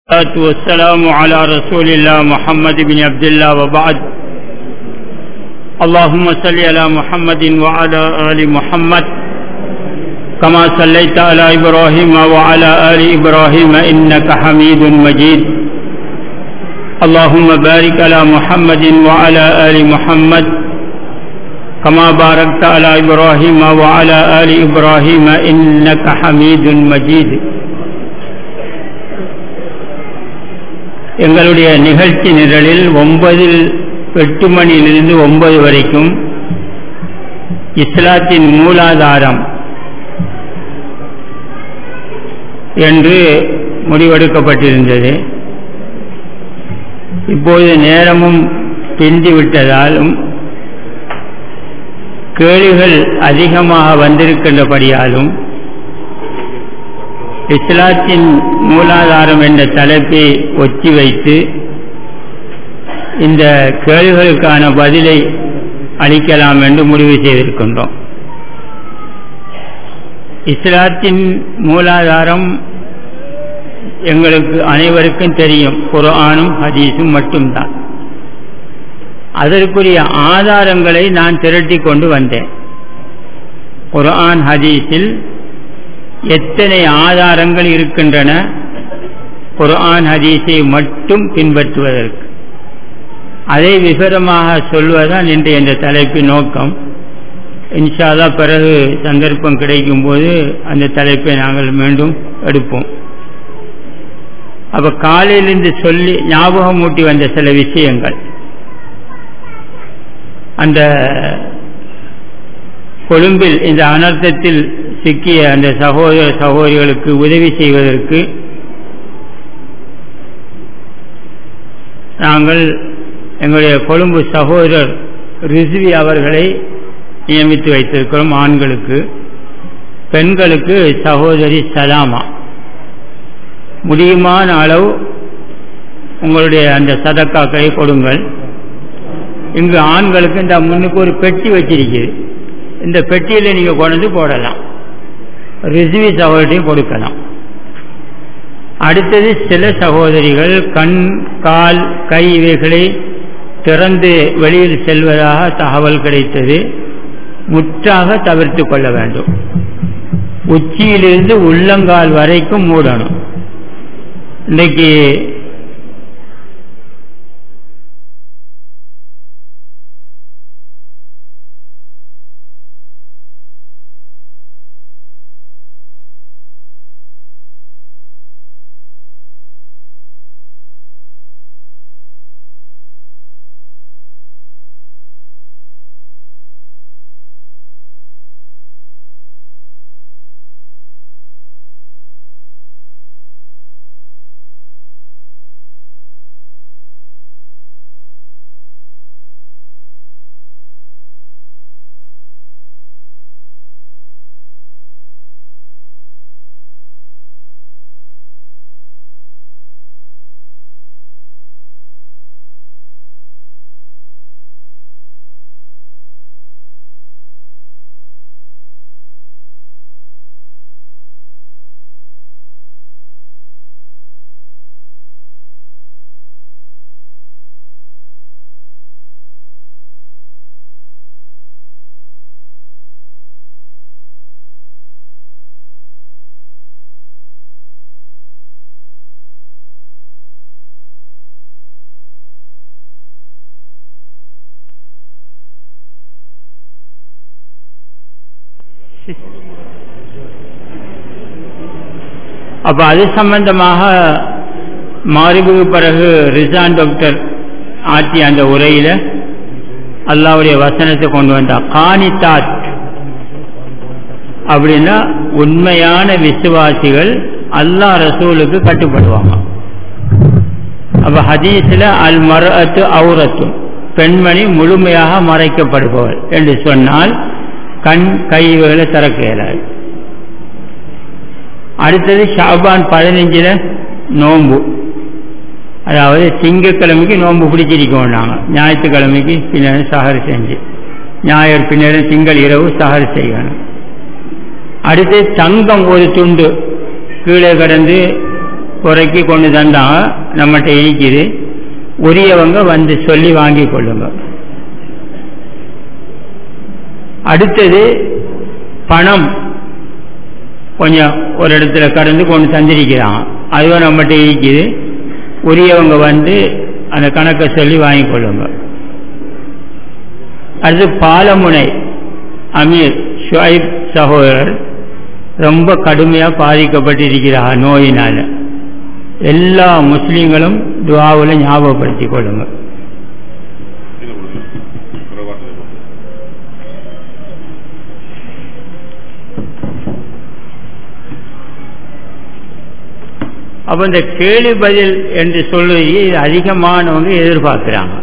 والصلاة والسلام على رسول الله محمد بن عبد الله وبعد اللهم صل على محمد وعلى آل محمد كما صليت على إبراهيم وعلى آل إبراهيم إنك حميد مجيد اللهم بارك على محمد وعلى آل محمد كما باركت على إبراهيم وعلى آل إبراهيم إنك حميد مجيد எங்களுடைய நிகழ்ச்சி நிரலில் ஒன்பதில் எட்டு மணியிலிருந்து ஒன்பது வரைக்கும் இஸ்லாத்தின் மூலாதாரம் என்று முடிவெடுக்கப்பட்டிருந்தது இப்போது நேரமும் பிந்தி விட்டதாலும் கேள்விகள் அதிகமாக வந்திருக்கின்றபடியாலும் இஸ்லாத்தின் மூலாதாரம் என்ற தலைப்பை ஒத்தி வைத்து இந்த கேள்விகளுக்கான பதிலை அளிக்கலாம் என்று முடிவு செய்திருக்கின்றோம் இஸ்லாத்தின் மூலாதாரம் எங்களுக்கு அனைவருக்கும் தெரியும் குரானும் ஹதீஸும் மட்டும்தான் அதற்குரிய ஆதாரங்களை நான் திரட்டி கொண்டு வந்தேன் குரான் ஹதீஸில் எத்தனை ஆதாரங்கள் இருக்கின்றன குர்ஆன் ஹதீஸை மட்டும் பின்பற்றுவதற்கு அதை விவரமாக சொல்வதுதான் இன்றைய இந்த தலைப்பின் நோக்கம் இன்ஷால்லா பிறகு சந்தர்ப்பம் கிடைக்கும் போது அந்த தலைப்பை நாங்கள் மீண்டும் எடுப்போம் அப்ப காலையிலிருந்து சொல்லி ஞாபகம் ஊட்டி வந்த சில விஷயங்கள் அந்த கொழும்பில் இந்த அனர்த்தத்தில் சிக்கிய அந்த சகோதர சகோதரிகளுக்கு உதவி செய்வதற்கு நாங்கள் எங்களுடைய கொழும்பு சகோதரர் ரிஸ்வி அவர்களை நியமித்து வைத்திருக்கிறோம் ஆண்களுக்கு பெண்களுக்கு சகோதரி சலாமா முடியுமான அளவு உங்களுடைய அந்த சதக்காக்களை கொடுங்கள் இங்கு ஆண்களுக்கு இந்த முன்னுக்கு ஒரு பெட்டி வச்சிருக்குது இந்த பெட்டியில் நீங்கள் கொண்டு போடலாம் ரிசிவி சகோதரியும் கொடுக்கலாம் அடுத்தது சில சகோதரிகள் கண் கால் கை இவைகளை திறந்து வெளியில் செல்வதாக தகவல் கிடைத்தது முற்றாக தவிர்த்து கொள்ள வேண்டும் உச்சியிலிருந்து உள்ளங்கால் வரைக்கும் மூடணும் இன்னைக்கு அப்ப அது சம்பந்தமாக மாறிபுக்கு பிறகு ரிசான் டாக்டர் ஆற்றிய அந்த உரையில அல்லாவுடைய வசனத்தை கொண்டு வந்தா காணித்தாத் அப்படின்னா உண்மையான விசுவாசிகள் அல்லா ரசூலுக்கு கட்டுப்படுவாங்க அப்ப ஹதீஸ்ல அல் மரத்து அவுரத்தும் பெண்மணி முழுமையாக மறைக்கப்படுபவள் என்று சொன்னால் கண் கைகளை திறக்க இயலாது அடுத்தது ஷாபான் பதினஞ்சில் நோம்பு அதாவது திங்கக்கிழமைக்கு நோம்பு பிடிச்சிருக்கோம் நாங்கள் ஞாயிற்றுக்கிழமைக்கு பின்னாடி சஹர் செஞ்சு ஞாயிறு பின்னாடி திங்கள் இரவு சஹர் செய்யணும் அடுத்து தங்கம் ஒரு துண்டு கீழே கிடந்து குறைக்கி கொண்டு தந்தாங்க நம்மகிட்ட இருக்குது உரியவங்க வந்து சொல்லி வாங்கி கொள்ளுங்க அடுத்தது பணம் கொஞ்சம் ஒரு இடத்துல கடந்து கொண்டு தந்திருக்கிறான் அதுவும் நம்மகிட்ட இருக்குது உரியவங்க வந்து அந்த கணக்கை சொல்லி வாங்கி கொள்ளுங்க அடுத்து பாலமுனை அமீர் ஷுவைப் சகோதரர் ரொம்ப கடுமையாக பாதிக்கப்பட்டிருக்கிறார் நோயினால் எல்லா முஸ்லீம்களும் துவாவில் ஞாபகப்படுத்திக் கொள்ளுங்க அப்போ இந்த கேள்வி பதில் என்று சொல்லுவது அதிகமானவங்க எதிர்பார்க்கிறாங்க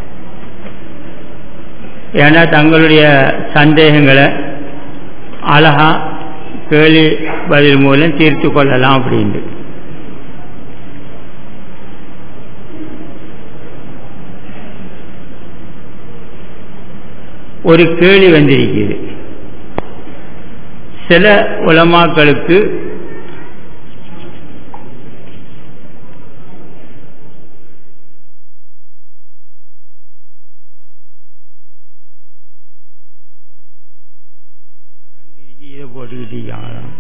ஏன்னா தங்களுடைய சந்தேகங்களை அழகா கேள்வி பதில் மூலம் தீர்த்து கொள்ளலாம் அப்படின்ட்டு ஒரு கேள்வி வந்திருக்கிறது சில உலமாக்களுக்கு இதை போட்டுக்கிட்டீங்க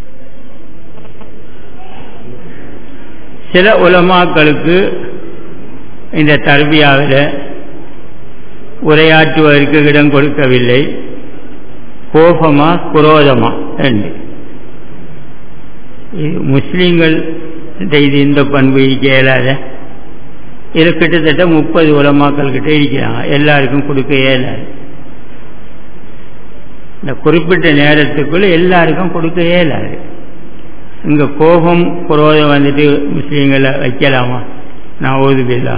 சில உலமாக்களுக்கு இந்த தர்பியாவில் உரையாற்றுவதற்கு இடம் கொடுக்கவில்லை கோபமா குரோதமா என்று இது முஸ்லீம்கள் இது இந்த பண்பு இயலாத இது கிட்டத்தட்ட முப்பது உலமாக்கள் கிட்ட இருக்கிறாங்க எல்லாருக்கும் கொடுக்க இயலாது இந்த குறிப்பிட்ட நேரத்துக்குள்ள எல்லாருக்கும் கொடுக்க இயலாது இங்க கோபம் குரோதம் வந்துட்டு முஸ்லீம்களை வைக்கலாமா நான் ஓதுபில்லா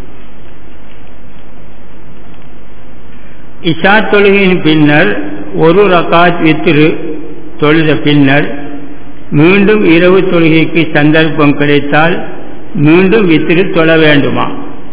இஷா தொழுகையின் பின்னர் ஒரு ரகாத் வித்திரு தொழுத பின்னர் மீண்டும் இரவு தொழுகைக்கு சந்தர்ப்பம் கிடைத்தால் மீண்டும் வித்திரு தொழ வேண்டுமா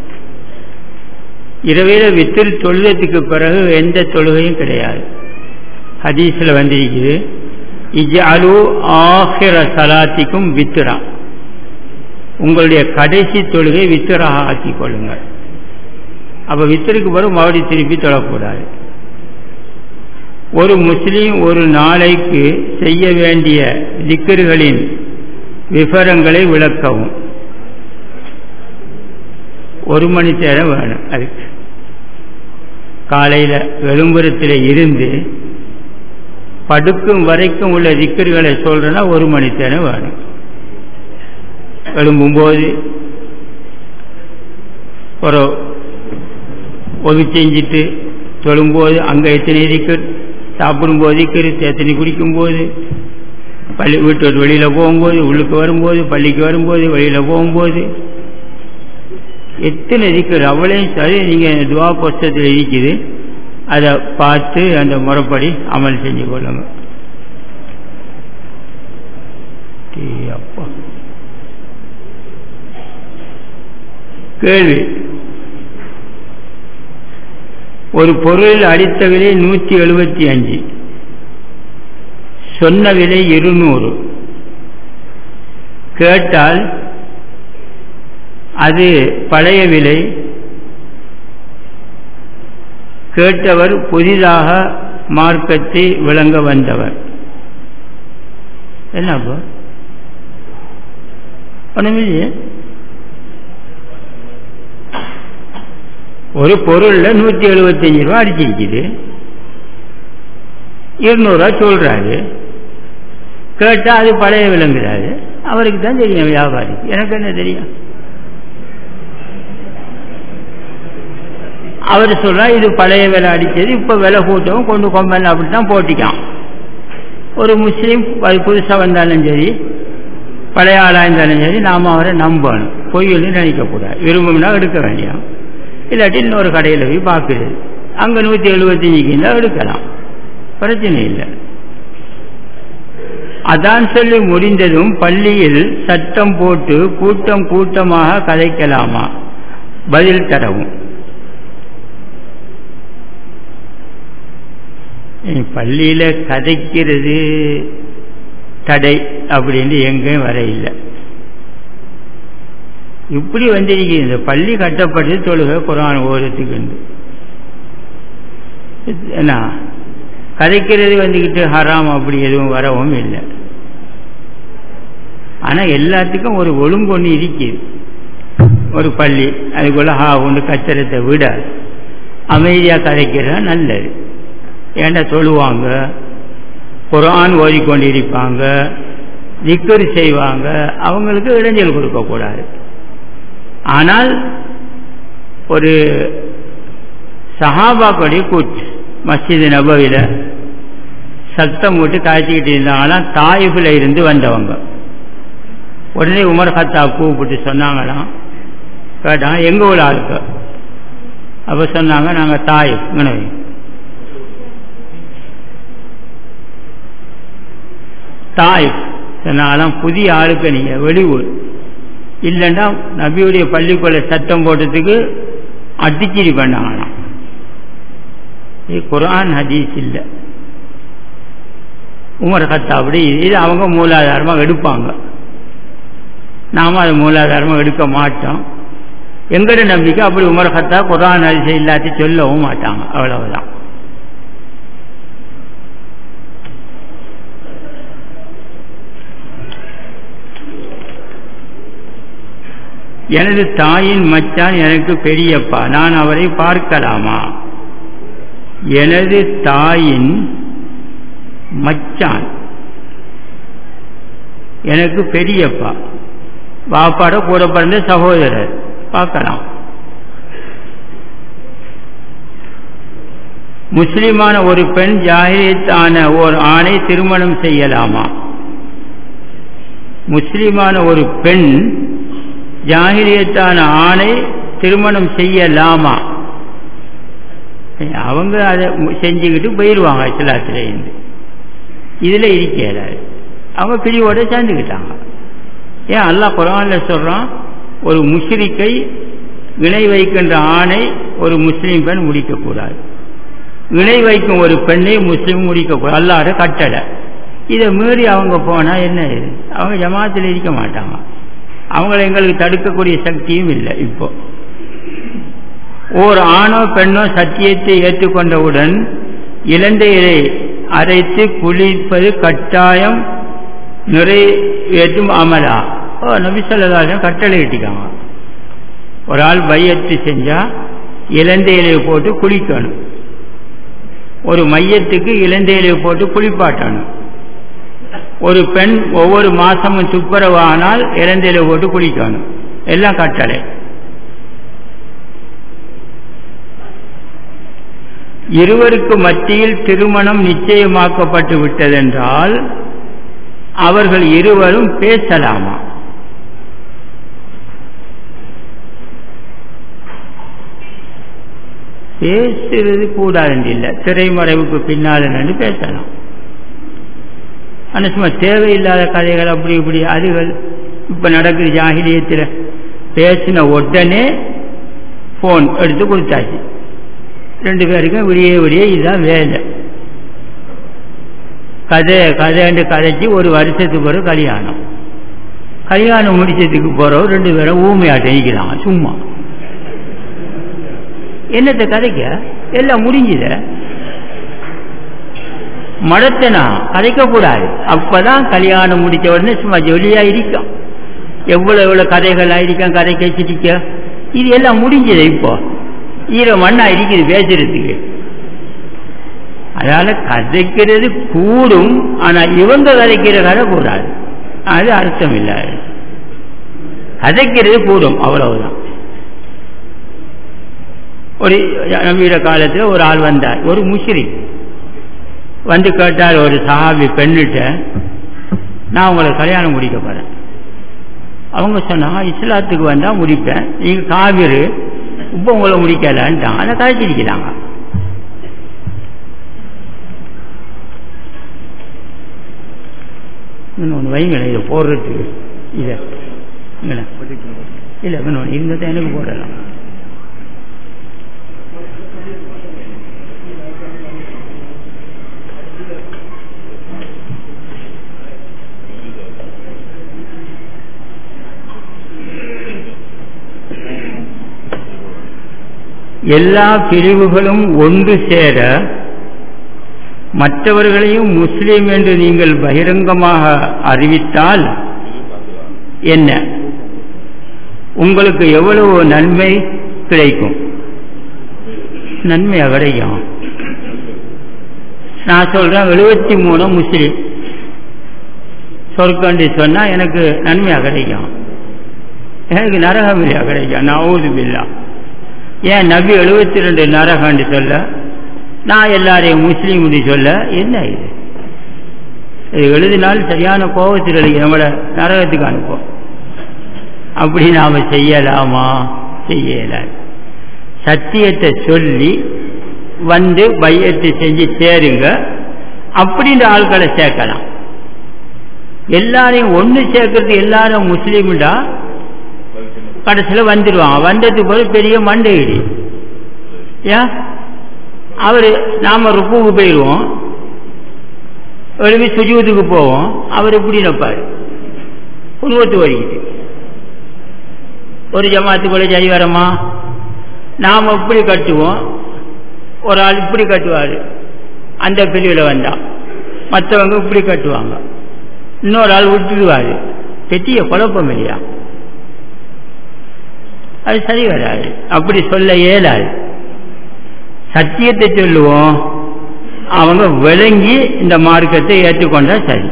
இரவில வித்திரு தொழுதத்துக்கு பிறகு எந்த தொழுகையும் கிடையாது ஹதீஸில் வந்திருக்குது இஜ்அலு ஆஹிர சலாத்திக்கும் வித்துரா உங்களுடைய கடைசி தொழுகை வித்துராக ஆக்கிக் கொள்ளுங்கள் அப்ப வித்தருக்கு பிறகு மறுபடியும் திருப்பி தொழக்கூடாது ஒரு முஸ்லீம் ஒரு நாளைக்கு செய்ய வேண்டிய திக்கர்களின் விவரங்களை விளக்கவும் ஒரு மணி நேரம் வேணும் அதுக்கு காலையில் விளம்பரத்தில் இருந்து படுக்கும் வரைக்கும் உள்ள திக்கர்களை சொல்றேன்னா ஒரு மணி நேரம் வேணும் எழும்பும்போது ஒரு ஒது செஞ்சுட்டு தொழும்போது அங்கே எத்தனை திக்கர் சாப்பிடும்போது திக்கர் எத்தனை குடிக்கும்போது பள்ளி வீட்டு விட்டு வெளியில் போகும்போது உள்ளுக்கு வரும்போது பள்ளிக்கு வரும்போது வெளியில் போகும்போது எத்தனை திக்கர் அவ்வளையும் சரி நீங்கள் துவா புஸ்தத்தில் இருக்குது அதை பார்த்து அந்த முறைப்படி அமல் செஞ்சு கொள்ளுங்க அப்பா கேள்வி ஒரு பொருளில் அடித்த விலை நூற்றி எழுபத்தி அஞ்சு சொன்ன விலை இருநூறு கேட்டால் அது பழைய விலை கேட்டவர் புதிதாக மார்க்கத்தை விளங்க வந்தவர் என்னப்பா ஒண்ணுமில்லையே ஒரு பொருள்ல நூத்தி எழுபத்தஞ்சு ரூபா அடிச்சிருக்குது இருநூறுவா சொல்றாரு கேட்டா அது பழைய விளங்குறாரு அவருக்கு தான் தெரியும் வியாபாரி எனக்கு என்ன தெரியும் அவர் சொல்றா இது பழைய விலை அடிச்சது இப்ப விலை கூட்டவும் கொண்டு கொம்பன் அப்படித்தான் போட்டிக்கான் ஒரு முஸ்லீம் அது புதுசா வந்தாலும் சரி பழைய ஆளா இருந்தாலும் சரி நாம அவரை நம்பணும் பொய்யல்னு நினைக்கக்கூடாது விரும்பும்னா எடுக்க வேண்டியும் இல்லாட்டி இன்னொரு கடையில் போய் பார்க்குறது அங்கே நூற்றி எழுபத்தஞ்சுக்கு இருந்தால் எடுக்கலாம் பிரச்சனை இல்லை அதான் சொல்லி முடிந்ததும் பள்ளியில் சட்டம் போட்டு கூட்டம் கூட்டமாக கதைக்கலாமா பதில் தரவும் பள்ளியில் கதைக்கிறது தடை அப்படின்னு எங்கேயும் வர இல்லை இப்படி வந்திருக்கு இந்த பள்ளி கட்டப்பட்டு தொழுகை குரான் ஓரத்துக்கு என்ன கதைக்கிறது வந்துக்கிட்டு ஹராம் அப்படி எதுவும் வரவும் இல்லை ஆனால் எல்லாத்துக்கும் ஒரு ஒழுங்கு ஒன்று இருக்குது ஒரு பள்ளி அதுக்குள்ள ஹா ஒன்று கச்சரத்தை விட அமைதியாக கதைக்கிறது நல்லது ஏண்டா சொல்லுவாங்க குரான் ஓதிக்கொண்டிருப்பாங்க திக்கர் செய்வாங்க அவங்களுக்கு இடைஞ்சல் கொடுக்கக்கூடாது ஆனால் ஒரு சஹாபாக்களுடைய கூட்டு மஸ்ஜிது நபவில சத்தம் போட்டு காய்ச்சிக்கிட்டு இருந்தாங்களாம் தாயிஃபில் இருந்து வந்தவங்க உடனே உமர் ஹத்தா கூப்பிட்டு சொன்னாங்களாம் கேட்டாங்க எங்க உள்ள ஆளுக்கு அப்ப சொன்னாங்க நாங்க தாயிஃப் இங்கனவே தாயிஃப் சொன்னாங்களாம் புதிய ஆளுக்கு நீங்க வெளியூர் இல்லைன்னா நபியுடைய பள்ளிக்குள்ள சத்தம் போட்டதுக்கு அடிச்சிரி பண்ணாங்களாம் இது குரான் ஹதீஸ் இல்லை உமர் அப்படி இது அவங்க மூலாதாரமாக எடுப்பாங்க நாம அது மூலாதாரமாக எடுக்க மாட்டோம் எங்கட நம்பிக்கை அப்படி உமர் ஹத்தா குரான் ஹதீஸ் இல்லாத்தையும் சொல்லவும் மாட்டாங்க அவ்வளவுதான் எனது தாயின் மச்சான் எனக்கு பெரியப்பா நான் அவரை பார்க்கலாமா எனது தாயின் மச்சான் எனக்கு பெரியப்பா பாப்பாட கூட பிறந்த சகோதரர் பார்க்கலாம் முஸ்லிமான ஒரு பெண் ஜாகிரியத்தான ஓர் ஆணை திருமணம் செய்யலாமா முஸ்லிமான ஒரு பெண் ஜாகிரியத்தான ஆணை திருமணம் செய்யலாமா அவங்க அதை செஞ்சுக்கிட்டு போயிடுவாங்க இஸ்லாத்துல இருந்து இதுல இருக்கல அவங்க பிரிவோட சேர்ந்துக்கிட்டாங்க ஏன் அல்லாஹ் குரான்ல சொல்றான் ஒரு முஷ்ரிக்கை இணை வைக்கின்ற ஆணை ஒரு முஸ்லீம் பெண் முடிக்கக்கூடாது இணை வைக்கும் ஒரு பெண்ணை முஸ்லீம் முடிக்கக்கூடாது அல்லாட கட்டளை இதை மீறி அவங்க போனா என்ன இது அவங்க ஜமாத்தில் இருக்க மாட்டாங்க அவங்கள எங்களுக்கு தடுக்கக்கூடிய சக்தியும் இல்லை இப்போ ஓர் ஆணோ பெண்ணோ சத்தியத்தை ஏற்றுக்கொண்டவுடன் இலந்தையை அரைத்து குளிப்பது கட்டாயம் நிறைவேற்றும் அமலா ஓ நபிசல்லாசம் கட்டளை இட்டிக்காங்க ஒரு ஆள் பையத்து செஞ்சா இலந்தையிலை போட்டு குளிக்கணும் ஒரு மையத்துக்கு இலந்தையிலை போட்டு குளிப்பாட்டணும் ஒரு பெண் ஒவ்வொரு மாசமும் துப்புரவானால் இலந்தையில போட்டு குளிக்கணும் எல்லாம் கட்டளை இருவருக்கு மத்தியில் திருமணம் நிச்சயமாக்கப்பட்டு விட்டதென்றால் அவர்கள் இருவரும் பேசலாமா பேசுறது கூடாது இல்லை திரைமறைவுக்கு பின்னால் நின்று பேசலாம் ஆனால் சும்மா தேவையில்லாத கதைகள் அப்படி இப்படி அதுகள் இப்போ நடக்குது ஜாகிலியத்தில் பேசின உடனே ஃபோன் எடுத்து கொடுத்தாச்சு ரெண்டு பேருக்கும் விடிய விடிய இதுதான் வேலை கதை கதைண்டு கதைச்சு ஒரு வருஷத்துக்கு பிறகு கல்யாணம் கல்யாணம் முடிச்சதுக்கு பிறகு ரெண்டு பேரும் ஊமையாட்டம் நிற்கிறாங்க சும்மா என்னத்தை கதைக்க எல்லாம் முடிஞ்சுத மடத்தனா கதைக்கக்கூடாது அப்பதான் கல்யாணம் முடிச்ச உடனே சும்மா ஜொலியா இருக்கும் எவ்வளவு எவ்வளவு கதைகள் ஆயிருக்கான் கதை கேச்சிருக்க இது எல்லாம் முடிஞ்சது இப்போ ஈர மண்ணா இருக்குது பேசுறதுக்கு அதனால கதைக்கிறது கூடும் ஆனா இவங்க கதைக்கிற கதை கூடாது அது அர்த்தம் இல்லை கதைக்கிறது கூடும் அவ்வளவுதான் ஒரு நம்பிட காலத்தில் ஒரு ஆள் வந்தார் ஒரு முஸ்ரி வந்து கேட்டார் ஒரு சஹாபி பெண்ணிட்ட நான் உங்களை கல்யாணம் முடிக்க போறேன் அவங்க சொன்னாங்க இஸ்லாத்துக்கு வந்தா முடிப்பேன் நீங்க காவிரு இப்போ உங்களை முடிக்கலான்ட்டாங்க அதை கழிச்சிருக்கிறாங்க இன்னொன்று வைங்களேன் இதை போடுறதுக்கு இதை இல்லை இல்லை இன்னொன்று இருந்ததை எனக்கு போடலாம் எல்லா பிரிவுகளும் ஒன்று சேர மற்றவர்களையும் முஸ்லீம் என்று நீங்கள் பகிரங்கமாக அறிவித்தால் என்ன உங்களுக்கு எவ்வளவு நன்மை கிடைக்கும் நன்மை கிடைக்கும் நான் சொல்றேன் எழுபத்தி மூணு முஸ்லீம் சொற்கண்டி சொன்னா எனக்கு நன்மையா கிடைக்கும் எனக்கு நரகம் இல்லையா கிடைக்கும் நான் ஊதுமில்லா ஏன் நபி எழுபத்தி ரெண்டு நரகம்னு சொல்ல நான் எல்லாரையும் முஸ்லீம் சொல்ல என்ன இது இது எழுதினால் சரியான கோபத்தில் எழுதி நம்மளை நரகத்துக்கு அனுப்போம் அப்படி நாம செய்யலாமா செய்யல சத்தியத்தை சொல்லி வந்து பையத்தை செஞ்சு சேருங்க அப்படின்ற ஆட்களை சேர்க்கலாம் எல்லாரையும் ஒன்று சேர்க்கறது எல்லாரும் முஸ்லீம்டா கடைசியில் வந்துடுவான் வந்ததுக்கு பிறகு பெரிய மண்டை இடி ஏன் அவர் நாம ருப்புக்கு போயிடுவோம் எழுதி சுஜூத்துக்கு போவோம் அவர் இப்படி நிற்பார் உருவத்து வரிக்கிட்டு ஒரு ஜமாத்துக்குள்ள சரி வரமா நாம் இப்படி கட்டுவோம் ஒரு ஆள் இப்படி கட்டுவார் அந்த பிரிவில் வந்தா மற்றவங்க இப்படி கட்டுவாங்க இன்னொரு ஆள் விட்டுடுவார் பெரிய குழப்பம் இல்லையா அது சரி வராது அப்படி சொல்ல இயலாது சத்தியத்தை சொல்லுவோம் அவங்க விளங்கி இந்த மார்க்கத்தை ஏற்றுக்கொண்டா சரி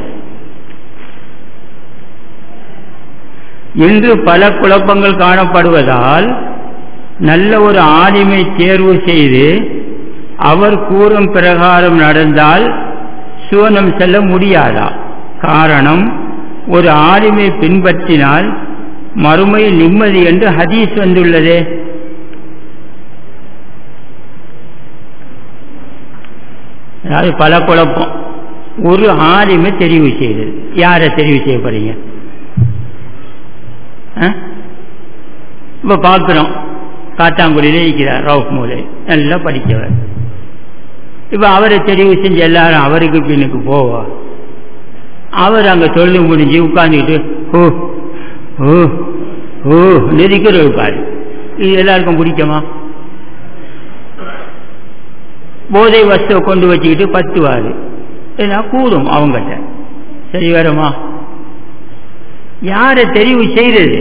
இன்று பல குழப்பங்கள் காணப்படுவதால் நல்ல ஒரு ஆளுமை தேர்வு செய்து அவர் கூறும் பிரகாரம் நடந்தால் சுவனம் செல்ல முடியாதா காரணம் ஒரு ஆளுமை பின்பற்றினால் மறுமை நிம்மதி என்று ஹதீஸ் வந்துள்ளதே அதாவது பல குழப்பம் ஒரு ஆளுமை தெரிவு செய்தது யாரை தெரிவு செய்ய போறீங்க இப்ப பார்க்கிறோம் காத்தாங்குடியில இருக்கிறார் ரவுப் மூலை நல்லா படிக்கவர் இப்ப அவரை தெரிவு செஞ்சு எல்லாரும் அவருக்கு பின்னுக்கு போவா அவர் அங்க தொழில் முடிஞ்சு உட்கார்ந்துக்கிட்டு ஓ ஓ ஓ நெருக்கிற இருப்பாரு இது எல்லாருக்கும் பிடிக்குமா போதை வஸ்துவை கொண்டு வச்சுக்கிட்டு பத்துவாரு ஏன்னா கூடும் அவங்ககிட்ட சரி வருமா யாரை தெரிவு செய்தது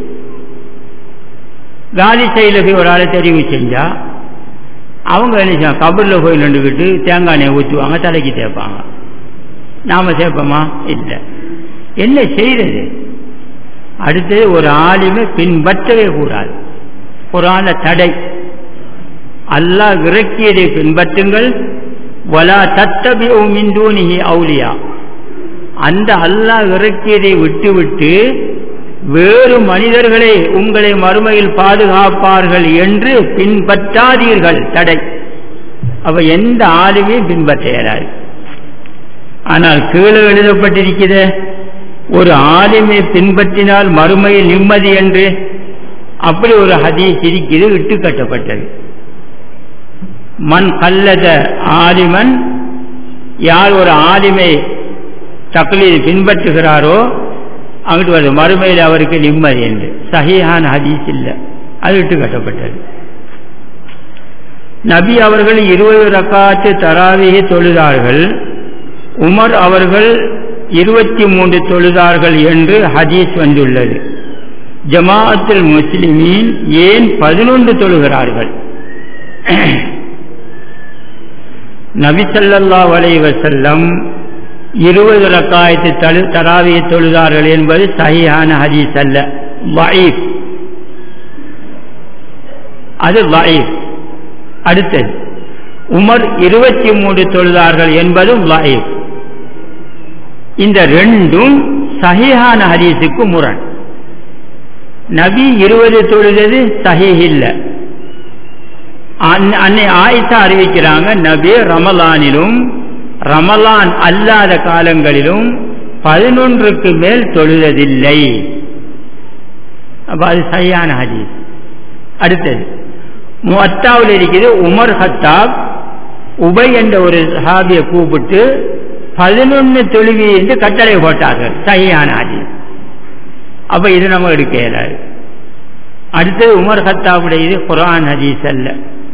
காலி சைடில் போய் ஒரு ஆளை தெரிவு செஞ்சா அவங்க என்ன செய்ய கபரில் போய் நின்றுக்கிட்டு தேங்காய் எண்ணெய் ஊற்றுவாங்க தலைக்கு தேய்ப்பாங்க நாம சேர்ப்போமா இல்லை என்ன செய்யறது அடுத்தது ஒரு ஆளுமே பின்பற்றவே கூடாது ஒரு ஆளை தடை அல்லாஹ் இறக்கியதை பின்பற்றுங்கள் வலா தத்தபியோ மின்தூனிஹி அவுலியா அந்த அல்லாஹ் இறக்கியதை விட்டுவிட்டு வேறு மனிதர்களை உங்களை மறுமையில் பாதுகாப்பார்கள் என்று பின்பற்றாதீர்கள் தடை அவ எந்த ஆளுமே பின்பற்ற இயலாது ஆனால் கீழே எழுதப்பட்டிருக்கிற ஒரு ஆளுமை பின்பற்றினால் மறுமையில் நிம்மதி என்று அப்படி ஒரு ஹதீஸ் இருக்கிறது இட்டு கட்டப்பட்டது மண் கல்லத ஆலிமன் யார் ஒரு ஆலிமை தக்லீது பின்பற்றுகிறாரோ அங்கிட்டு வருது மறுமையில் அவருக்கு நிம்மதி என்று சஹிஹான் ஹதீஸ் இல்லை அது இட்டு கட்டப்பட்டது நபி அவர்கள் இருபது ரக்காத்து தராவியை தொழுதார்கள் உமர் அவர்கள் இருபத்தி மூன்று தொழுதார்கள் என்று ஹதீஸ் வந்துள்ளது ஜமாஅத்துல் முஸ்லிமீன் ஏன் பதினொன்று தொழுகிறார்கள் நபிசல்லா வலை வசல்லம் இருபது ரக்காயத்து தழு தராவியை தொழுதார்கள் என்பது சஹியான ஹதீஸ் அல்ல வயீப் அது வயீப் அடுத்தது உமர் இருபத்தி மூன்று தொழுதார்கள் என்பதும் வயீப் இந்த ரெண்டும் சஹிஹான ஹதீஸுக்கு முரண் நபி இருபது தொழுதது சஹீஹ் இல்லை அன்னை ஆயிஷா அறிவிக்கிறாங்க நபி ரமலானிலும் ரமலான் அல்லாத காலங்களிலும் பதினொன்றுக்கு மேல் தொழுததில்லை அப்ப அது சரியான ஹதீஸ் அடுத்தது முத்தாவில் இருக்குது உமர் ஹத்தாப் உபை என்ற ஒரு சஹாபியை கூப்பிட்டு பதினொன்னு தொழுவி என்று கட்டளை போட்டார்கள் சரியான ஹதீஸ் அப்ப இது நம்ம எடுக்க இயலாது அடுத்தது உமர் ஹத்தாவுடைய இது குரான் ஹதீஸ் அல்ல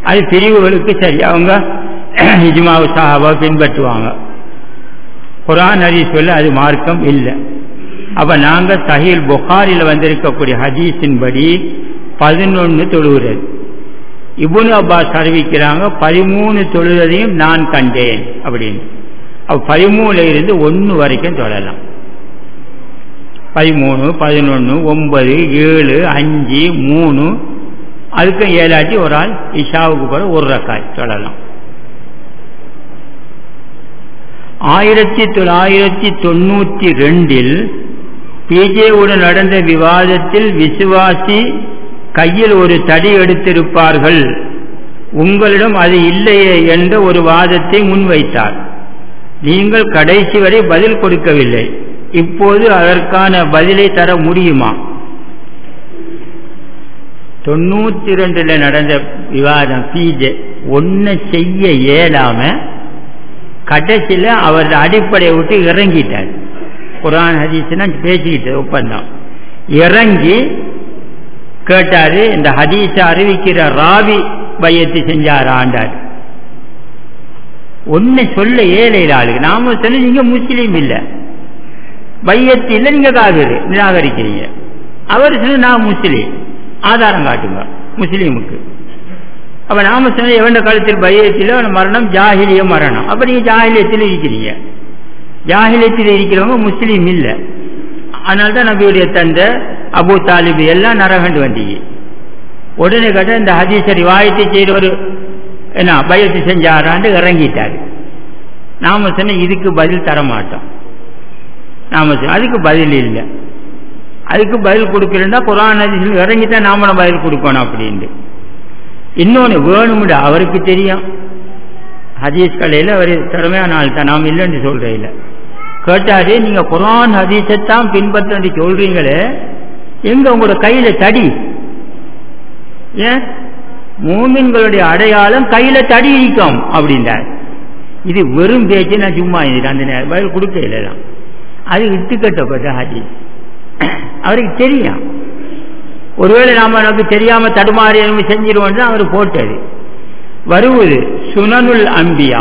அது பிரிவுகளுக்கு சரி அவங்க இஜ்மாவு சாஹாபா பின்பற்றுவாங்க குரான் ஹதீஸ்ல அது மார்க்கம் இல்லை அப்ப நாங்க சஹீல் புகாரில் வந்திருக்கக்கூடிய ஹதீஸின்படி பதினொன்னு தொழுகிறது இபுன் அப்பாஸ் அறிவிக்கிறாங்க பதிமூணு தொழுவதையும் நான் கண்டேன் அப்படின்னு அப்ப பதிமூணுல இருந்து ஒன்னு வரைக்கும் தொழலாம் பதிமூணு பதினொன்று ஒன்பது ஏழு அஞ்சு மூணு அதுக்கு ஏழாட்டி ஒரு ஆள் இஷாவுக்கு போல ஒரு ரக்காய் சொல்லலாம் ஆயிரத்தி தொள்ளாயிரத்தி தொண்ணூற்றி ரெண்டில் பிஜேவுடன் நடந்த விவாதத்தில் விசுவாசி கையில் ஒரு தடி எடுத்திருப்பார்கள் உங்களிடம் அது இல்லையே என்ற ஒரு வாதத்தை முன்வைத்தார் நீங்கள் கடைசி வரை பதில் கொடுக்கவில்லை இப்போது அதற்கான பதிலை தர முடியுமா தொண்ணூத்தி ரெண்டுல நடந்த விவாதம் பிஜே ஒன்ன செய்ய இயலாம கடைசியில் அவர் அடிப்படையை விட்டு இறங்கிட்டார் குரான் ஹதீஸ்னா பேசிக்கிட்டு ஒப்பந்தம் இறங்கி கேட்டாரு இந்த ஹதீஸை அறிவிக்கிற ராவி பையத்தை செஞ்சார் ஆண்டார் ஒன்னை சொல்ல ஏழையில் ஆளுக்கு நாம சொல்ல நீங்க முஸ்லீம் இல்லை பையத்து இல்லை நீங்க காவிரி நிராகரிக்கிறீங்க அவர் சொல்ல நான் முஸ்லீம் ஆதாரம் காட்டுங்க முஸ்லீமுக்கு அப்ப நாம சொன்ன எவண்ட காலத்தில் பையத்தில் மரணம் ஜாகிலிய மரணம் அப்ப நீங்க ஜாகிலியத்தில் இருக்கிறீங்க ஜாகிலியத்தில் இருக்கிறவங்க முஸ்லீம் இல்லை அதனால்தான் நபியுடைய தந்தை அபு தாலிபு எல்லாம் நரகண்டு வந்தீங்க உடனே கேட்ட இந்த ஹதீசரி வாயத்தை செய்தவர் என்ன பயத்து செஞ்சாரான்னு இறங்கிட்டாரு நாம சொன்ன இதுக்கு பதில் தர மாட்டோம் நாம அதுக்கு பதில் இல்லை அதுக்கு பதில் கொடுக்கலன்னா குரான் ஹதீஸில் இறங்கித்தான் நாம பதில் கொடுக்கணும் அப்படின்ட்டு இன்னொன்று வேணும்டா அவருக்கு தெரியும் ஹதீஸ் கலையில் அவர் திறமையான ஆள் தான் நாம் இல்லைன்னு சொல்றேன் இல்லை கேட்டாரு நீங்க குரான் ஹதீஸைத்தான் பின்பற்றி சொல்றீங்களே எங்க உங்களோட கையில தடி ஏன் மூமின்களுடைய அடையாளம் கையில தடி இருக்கும் அப்படின்றார் இது வெறும் பேச்சு நான் சும்மா அந்த நேரம் பதில் கொடுக்க இல்லைலாம் அது இட்டுக்கட்டப்பட்ட ஹதீஸ் அவருக்கு தெரியும் ஒருவேளை நாம நமக்கு தெரியாம தடுமாறி செஞ்சிருவோம் அவர் போட்டது வருவது சுனனுல் அம்பியா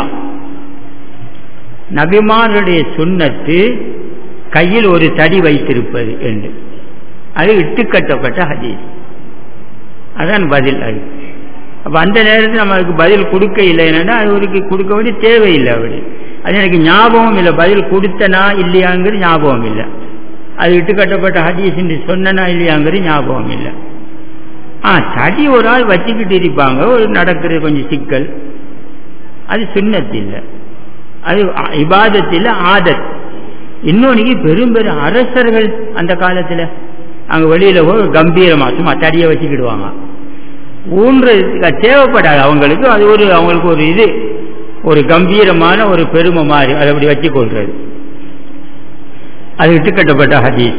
நபிமானுடைய சுண்ணத்து கையில் ஒரு தடி வைத்திருப்பது என்று அது இட்டுக்கட்டப்பட்ட ஹதீஸ் அதான் பதில் அது அப்ப அந்த நேரத்தில் நம்ம அதுக்கு பதில் கொடுக்க இல்லை என்னன்னா அது அவருக்கு கொடுக்க வேண்டிய தேவையில்லை அப்படி அது எனக்கு ஞாபகம் இல்லை பதில் கொடுத்தனா இல்லையாங்கிறது ஞாபகம் இல்லை அது இட்டுக்கட்டப்பட்ட ஹதீஸ் என்று சொன்னனா இல்லையாங்கிறது ஞாபகம் இல்லை ஆ தடி ஒரு ஆள் வச்சுக்கிட்டு இருப்பாங்க ஒரு நடக்கிற கொஞ்சம் சிக்கல் அது சுண்ணத்து இல்லை அது இபாதத்தில் ஆதத் இன்னொன்று பெரும் பெரும் அரசர்கள் அந்த காலத்தில் அங்கே வெளியில போய் கம்பீரமா சும்மா தடியை வச்சுக்கிடுவாங்க ஊன்றது தேவைப்படாது அவங்களுக்கு அது ஒரு அவங்களுக்கு ஒரு இது ஒரு கம்பீரமான ஒரு பெருமை மாதிரி அதை அப்படி வச்சு கொள்றது அது இட்டுக்கட்டப்பட்ட ஹதீஸ்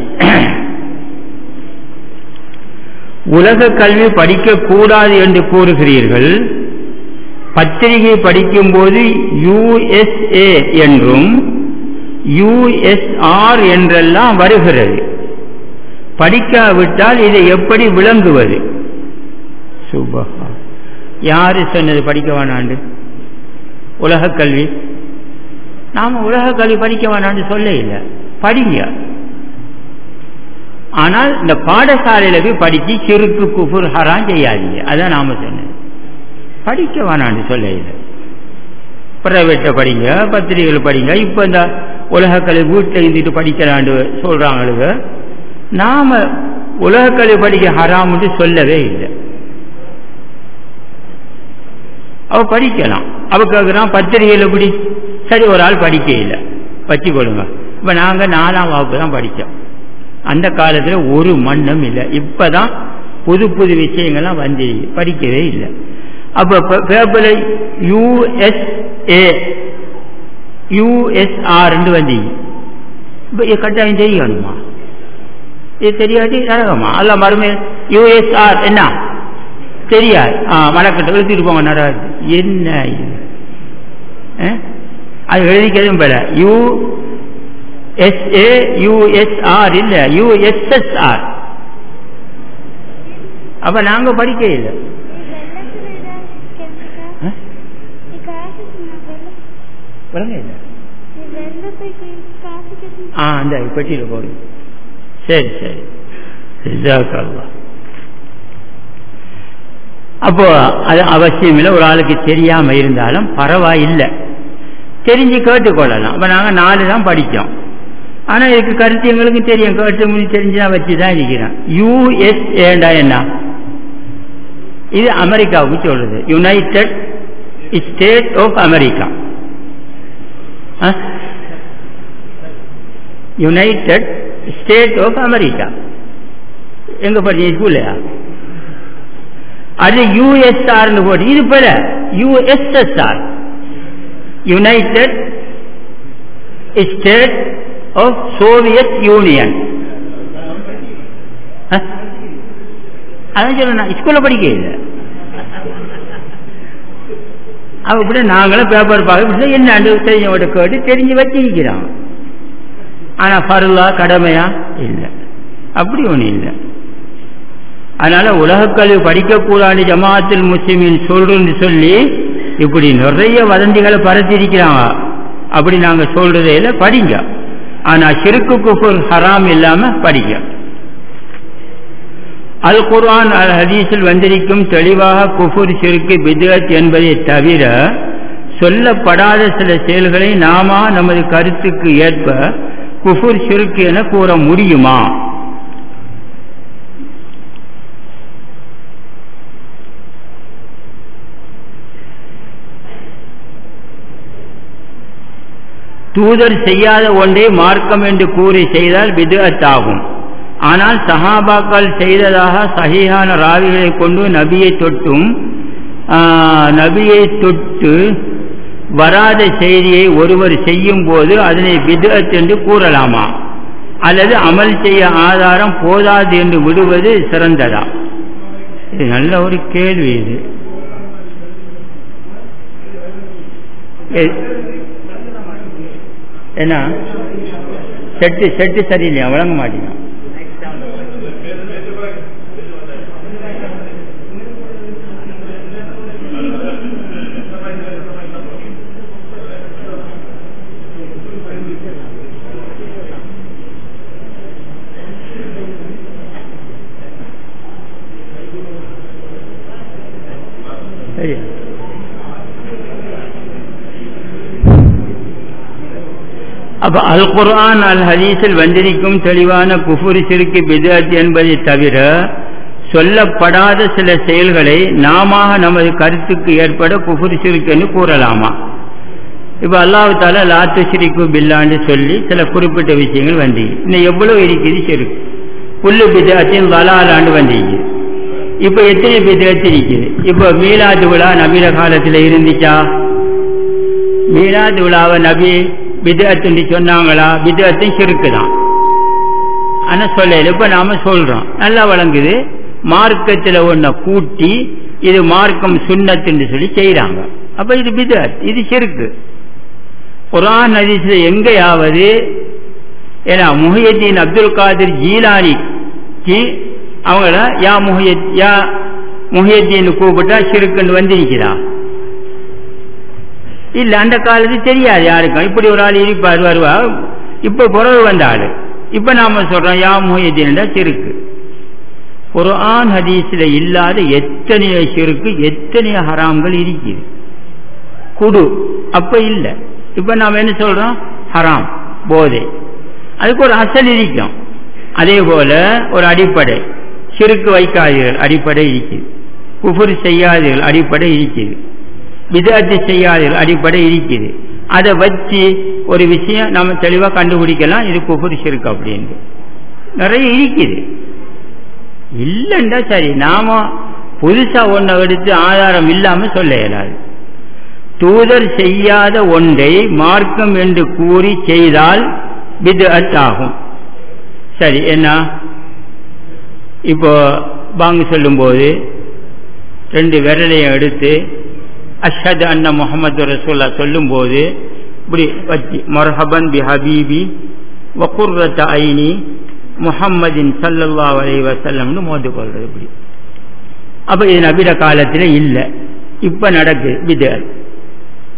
உலக கல்வி படிக்க கூடாது என்று கூறுகிறீர்கள் பத்திரிகை படிக்கும் போது யுஎஸ்ஏ என்றும் யுஎஸ்ஆர் என்றெல்லாம் வருகிறது படிக்காவிட்டால் இதை எப்படி விளங்குவது சுபஹா யாரு சொன்னது படிக்க வேணாண்டு உலக கல்வி நாம உலக கல்வி படிக்க வேணான்னு சொல்ல இல்லை படிங்க ஆனால் இந்த பாடசாலையில போய் படிச்சு சிறுக்கு குஃபுர் ஹராம் செய்யாதீங்க அதான் நாம சொன்னது படிக்க வேணான்னு சொல்ல இல்லை பிரைவேட்டை படிங்க பத்திரிகைகள் படிங்க இப்ப இந்த உலக கல்வி வீட்டில் இருந்துட்டு படிக்கலான்னு சொல்றாங்களுக்கு நாம உலக கல்வி படிக்க ஹராம்னு சொல்லவே இல்லை அவ படிக்கலாம் அவ கேட்கிறான் பத்திரிகையில் எப்படி சரி ஒரு ஆள் படிக்க இல்லை வச்சு கொள்ளுங்க இப்ப நாங்க நாலாம் வகுப்பு தான் படித்தோம் அந்த காலத்துல ஒரு மண்ணும் இல்லை இப்பதான் புது புது விஷயங்கள்லாம் வந்து படிக்கவே இல்லை அப்ப பேப்பர்ல யூஎஸ்ஏ யூஎஸ்ஆர் வந்தீங்க இப்ப கட்டாயம் தெரியணுமா இது தெரியாட்டி நரகமா அல்ல மறுமை யூஎஸ்ஆர் என்ன தெரியாது மலக்கட்டை எழுதிட்டு போங்க நரகத்து என்ன இது அது எழுதிக்கிறதும் பெற யூ எஸ்ஏ யூஎஸ்ஆர் இல்ல யூஎஸ்எஸ்ஆர் அப்ப நாங்க படிக்க இல்லை விளங்க இல்லை வெள்ளத்துக்கு காசுக்கு ஆ அந்த பெட்டியில் போடுங்க சரி சரி ஜஸாக்கல்லாஹ். அப்போ அது அவசியம் இல்லை ஒரு ஆளுக்கு தெரியாம இருந்தாலும் பரவாயில்லை தெரிஞ்சு கேட்டுக்கொள்ளலாம் அப்ப நாங்க நாலு தான் படிச்சோம் ஆனா இதுக்கு கருத்து எங்களுக்கு தெரியும் கேட்டு முடி தெரிஞ்சுதான் வச்சு தான் இருக்கிறேன் யூஎஸ் ஏண்டா என்ன இது அமெரிக்காவுக்கு சொல்றது united state of America united state of America எங்க படிச்சீங்க ஸ்கூல்லையா அது யூஎஸ்ஆர்னு போட்டு இது போல USSR united state of Soviet union அதான் சொல்ல ஸ்கூல்ல படிக்க இல்லை அவ இப்படி நாங்களும் பேப்பர் பார்க்க இப்படி என்ன தெரிஞ்சவங்க கேட்டு தெரிஞ்சு வச்சிருக்கிறோம் ஆனா பருளா கடமையா இல்லை அப்படி ஒண்ணு இல்லை அதனால உலகக்கல்வி படிக்கக்கூடாது ஜமாத்தில் முஸ்லிமின் சொல்றேன்னு சொல்லி இப்படி நிறைய வதந்திகளை பரத்திருக்கிறாங்க அப்படி நாங்க சொல்றதே இல்லை படிங்க ஆனா சிறுக்கு குஃபுர் ஹராம் இல்லாம படிங்க அல் குர்ஆன் அல் ஹதீஸில் வந்திருக்கும் தெளிவாக குஃபுர் சிறுக்கு பித்அத் என்பதை தவிர சொல்லப்படாத சில செயல்களை நாம நமது கருத்துக்கு ஏற்ப குஃபுர் சிறுக்கு என கூற முடியுமா தூதர் செய்யாத ஒன்றை மார்க்கம் என்று கூறி செய்தால் பிதுஅத் ஆகும் ஆனால் சஹாபாக்கள் செய்ததாக சஹீஹான ராவிகளை கொண்டு நபியை தொட்டும் ஆ, நபியை தொட்டு வராத செய்தியை ஒருவர் செய்யும் போது அதனை பிதுஅத் என்று கூறலாமா அல்லது அமல் செய்ய ஆதாரம் போதாது என்று விடுவது சிறந்ததா இது நல்ல ஒரு கேள்வி இது எ- என்ன செட்டு செட்டு சரியில்லையா வழங்க மாட்டீங்க சரி அப்ப அல் குர்ஆன் அல் ஹதீஸில் வந்திருக்கும் தெளிவான குஃபுரி சிறுக்கு பிதஅத் என்பதை தவிர சொல்லப்படாத சில செயல்களை நாம நமது கருத்துக்கு ஏற்பட குஃபுரி சிறுக்கு என்று கூறலாமா இப்ப அல்லாஹ் தால லாத்து சிரிக்கு பில்லான்னு சொல்லி சில குறிப்பிட்ட விஷயங்கள் வந்தீங்க இன்னும் எவ்வளவு இருக்குது சிறுக்கு புல்லு பிதஅத்தின் வலாலாண்டு வந்தீங்க இப்ப எத்தனை பிதஅத்து இருக்குது இப்ப மீலாது விழா நவீன காலத்துல இருந்துச்சா மீலாது விழாவை நபி பிதஅத்துன்னு சொன்னாங்களா பிதஅத்தும் சிறுக்குதான் ஆனா சொல்லல இப்ப நாம சொல்றோம் நல்லா வழங்குது மார்க்கத்துல ஒன்ன கூட்டி இது மார்க்கம் சுண்ணத்துன்னு சொல்லி செய்யறாங்க அப்ப இது பிதஅத் இது சிறுக்கு குரான் ஹதீஸ்ல எங்கேயாவது ஏன்னா முஹியத்தீன் அப்துல் காதிர் ஜீலானிக்கு அவங்கள யா முஹியத் யா முஹியத்தீன் கூப்பிட்டா சிறுக்குன்னு வந்திருக்கிறா இல்ல அந்த காலத்து தெரியாது யாருக்கும் இப்படி ஒரு ஆள் இருப்பார் வருவா இப்ப பிறகு வந்த ஆளு இப்ப நாம சொல்றோம் யா முஹியத்தீன் சிறுக்கு குர்ஆன் ஹதீஸ்ல இல்லாத எத்தனையோ சிறுக்கு எத்தனையோ ஹராம்கள் இருக்குது குடு அப்ப இல்ல இப்ப நாம என்ன சொல்றோம் ஹராம் போதை அதுக்கு ஒரு அசல் இருக்கும் அதே போல ஒரு அடிப்படை சிறுக்கு வைக்காதீர்கள் அடிப்படை இருக்குது குஃபுர் செய்யாதீர்கள் அடிப்படை இருக்குது விதத்து செய்யாதீர்கள் அடிப்படை இருக்குது அதை வச்சு ஒரு விஷயம் நம்ம தெளிவா கண்டுபிடிக்கலாம் இது குஃபுர் சிறுக்கு அப்படின்னு நிறைய இருக்குது இல்லைண்டா சரி நாம புதுசா ஒன்றை எடுத்து ஆதாரம் இல்லாம சொல்ல இயலாது தூதர் செய்யாத ஒன்றை மார்க்கம் என்று கூறி செய்தால் பித்அத் ஆகும் சரி என்ன இப்போ பாங்கு சொல்லும்போது ரெண்டு விரலையும் எடுத்து அஷ்ஹது அன்ன முகமது ரசூல்லா சொல்லும்போது இப்படி வச்சு மர்ஹபன் பி ஹபீபி வகுர்ரத்த ஐனி முஹம்மதின் சல்லல்லா அலைஹி வஸல்லம்னு மோந்து கொள்றது இப்படி அப்ப இது நபிட காலத்துல இல்லை இப்ப நடக்குது பிதர்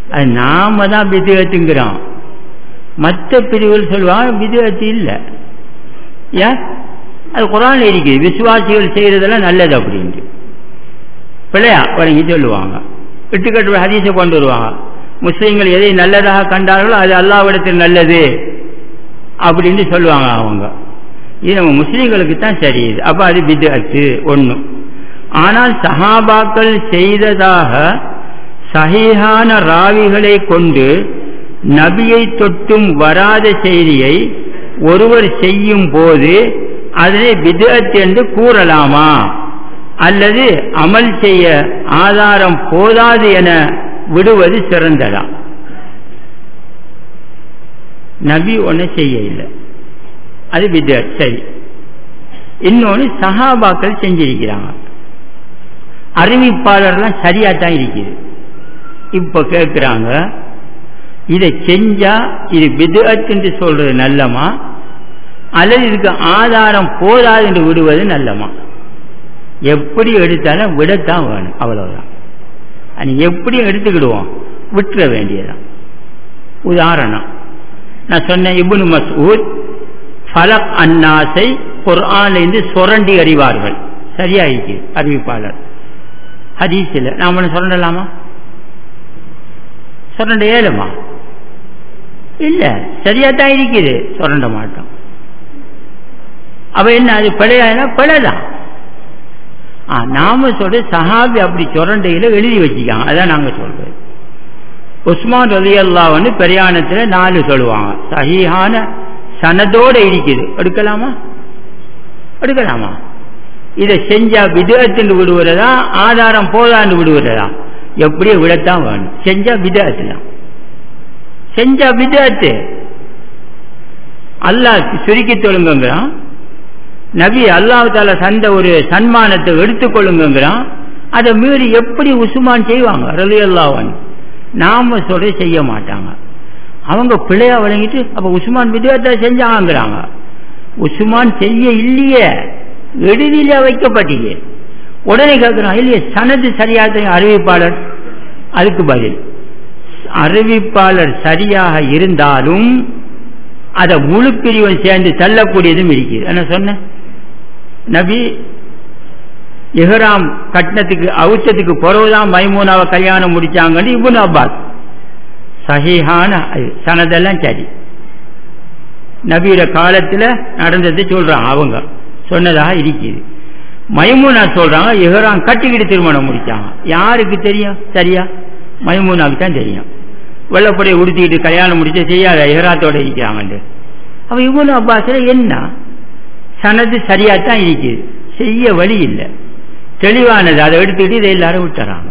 அது நாம தான் விதத்துங்கிறோம் மற்ற பிரிவுகள் சொல்லுவாங்க விதத்து இல்லை ஏன் அது குரான் இருக்குது விசுவாசிகள் செய்யறதெல்லாம் நல்லது அப்படின்ட்டு பிள்ளையா வழங்கி சொல்லுவாங்க இட்டுக்கட்டு ஹதீஸை கொண்டு வருவாங்க முஸ்லீம்கள் எதை நல்லதாக கண்டார்களோ அது அல்லாவிடத்தில் நல்லது அப்படின்னு சொல்லுவாங்க அவங்க இது நம்ம முஸ்லீம்களுக்கு தான் சரி இது அப்ப அது விதத்து ஒன்று ஆனால் சஹாபாக்கள் செய்ததாக சஹீஹான ராவிகளை கொண்டு நபியை தொட்டும் வராத செய்தியை ஒருவர் செய்யும் போது அதனை விதத் என்று கூறலாமா அல்லது அமல் செய்ய ஆதாரம் போதாது என விடுவது சிறந்ததா நபி ஒன்று செய்ய இல்லை அது விதத் சரி இன்னொன்று சஹாபாக்கள் செஞ்சிருக்கிறாங்க அறிவிப்பாளர்லாம் சரியா தான் இருக்குது இப்ப கேட்கிறாங்க இதை செஞ்சா இது விதத் என்று சொல்றது நல்லமா அல்லது இதுக்கு ஆதாரம் போதாது என்று விடுவது நல்லமா எப்படி எடுத்தாலும் விடத்தான் வேணும் அவ்வளவுதான் அது எப்படி எடுத்துக்கிடுவோம் விட்டுற வேண்டியதான் உதாரணம் நான் சொன்னேன் இபுனு மசூத் ஃபலக் அன்னாசை குர்ஆன்லேருந்து சுரண்டி அறிவார்கள் சரியா இருக்கு அறிவிப்பாளர் ஹதீஸில் நாம் ஒன்று சொல்லலாமா சுரண்ட ஏழுமா இல்ல சரியா தான் இருக்குது சுரண்ட மாட்டோம் அவ என்ன அது பிழையானா பிழைதான் நாம சொல்ற சஹாபி அப்படி சுரண்டையில எழுதி வச்சுக்காங்க அதான் நாங்க சொல்றது உஸ்மான் ரலி அல்லான்னு பிரயாணத்துல நாலு சொல்லுவாங்க சஹீஹான சனதோட இருக்குது எடுக்கலாமா எடுக்கலாமா இதை செஞ்சா விதத்தில் விடுவதா ஆதாரம் போதான்னு விடுவதா எப்படியோ விடத்தான் வேணும் செஞ்சா விதத்துல செஞ்சா விதத்து அல்லாஹ் சுருக்கி தொழுங்கிறான் நபி அல்லாஹால சந்த ஒரு சன்மானத்தை எடுத்துக்கொள்ளுங்கிறான் அதை மீறி எப்படி உசுமான் செய்வாங்க ரலி அல்லாவன் நாம சொல்ற செய்ய மாட்டாங்க அவங்க பிள்ளையா வழங்கிட்டு அப்ப உஸ்மான் விதத்தை செஞ்சாங்கிறாங்க உஸ்மான் செய்ய இல்லையே எளிதில வைக்கப்பட்டீங்க உடனே கேட்கிறான் இல்லையே சனது சரியாக அறிவிப்பாளர் அதுக்கு பதில் அறிவிப்பாளர் சரியாக இருந்தாலும் அதை முழு பிரிவன் சேர்ந்து தள்ளக்கூடியதும் இருக்குது என்ன சொன்ன நபி இஹ்ராம் கட்டணத்துக்கு அவுச்சத்துக்கு பிறகுதான் மைமூனாவை கல்யாணம் முடிச்சாங்கன்னு இபுன் அப்பாஸ் சஹீஹான சனதெல்லாம் சரி நபியோட காலத்தில் நடந்தது சொல்றாங்க அவங்க சொன்னதாக இருக்குது மைமூனா சொல்றாங்க இஹ்ராம் கட்டிக்கிட்டு திருமணம் முடிச்சாங்க யாருக்கு தெரியும் சரியா மைமூனாவுக்கு தான் தெரியும் வெள்ளப்படையை உடுத்திக்கிட்டு கல்யாணம் முடிச்சு செய்யாத இஹராத்தோட இருக்கிறாங்க அப்ப இவனு அப்பாஸ்ல என்ன சனது சரியாத்தான் இருக்குது செய்ய வழி இல்லை தெளிவானது அதை எடுத்துக்கிட்டு இதை எல்லாரும் விட்டுறாங்க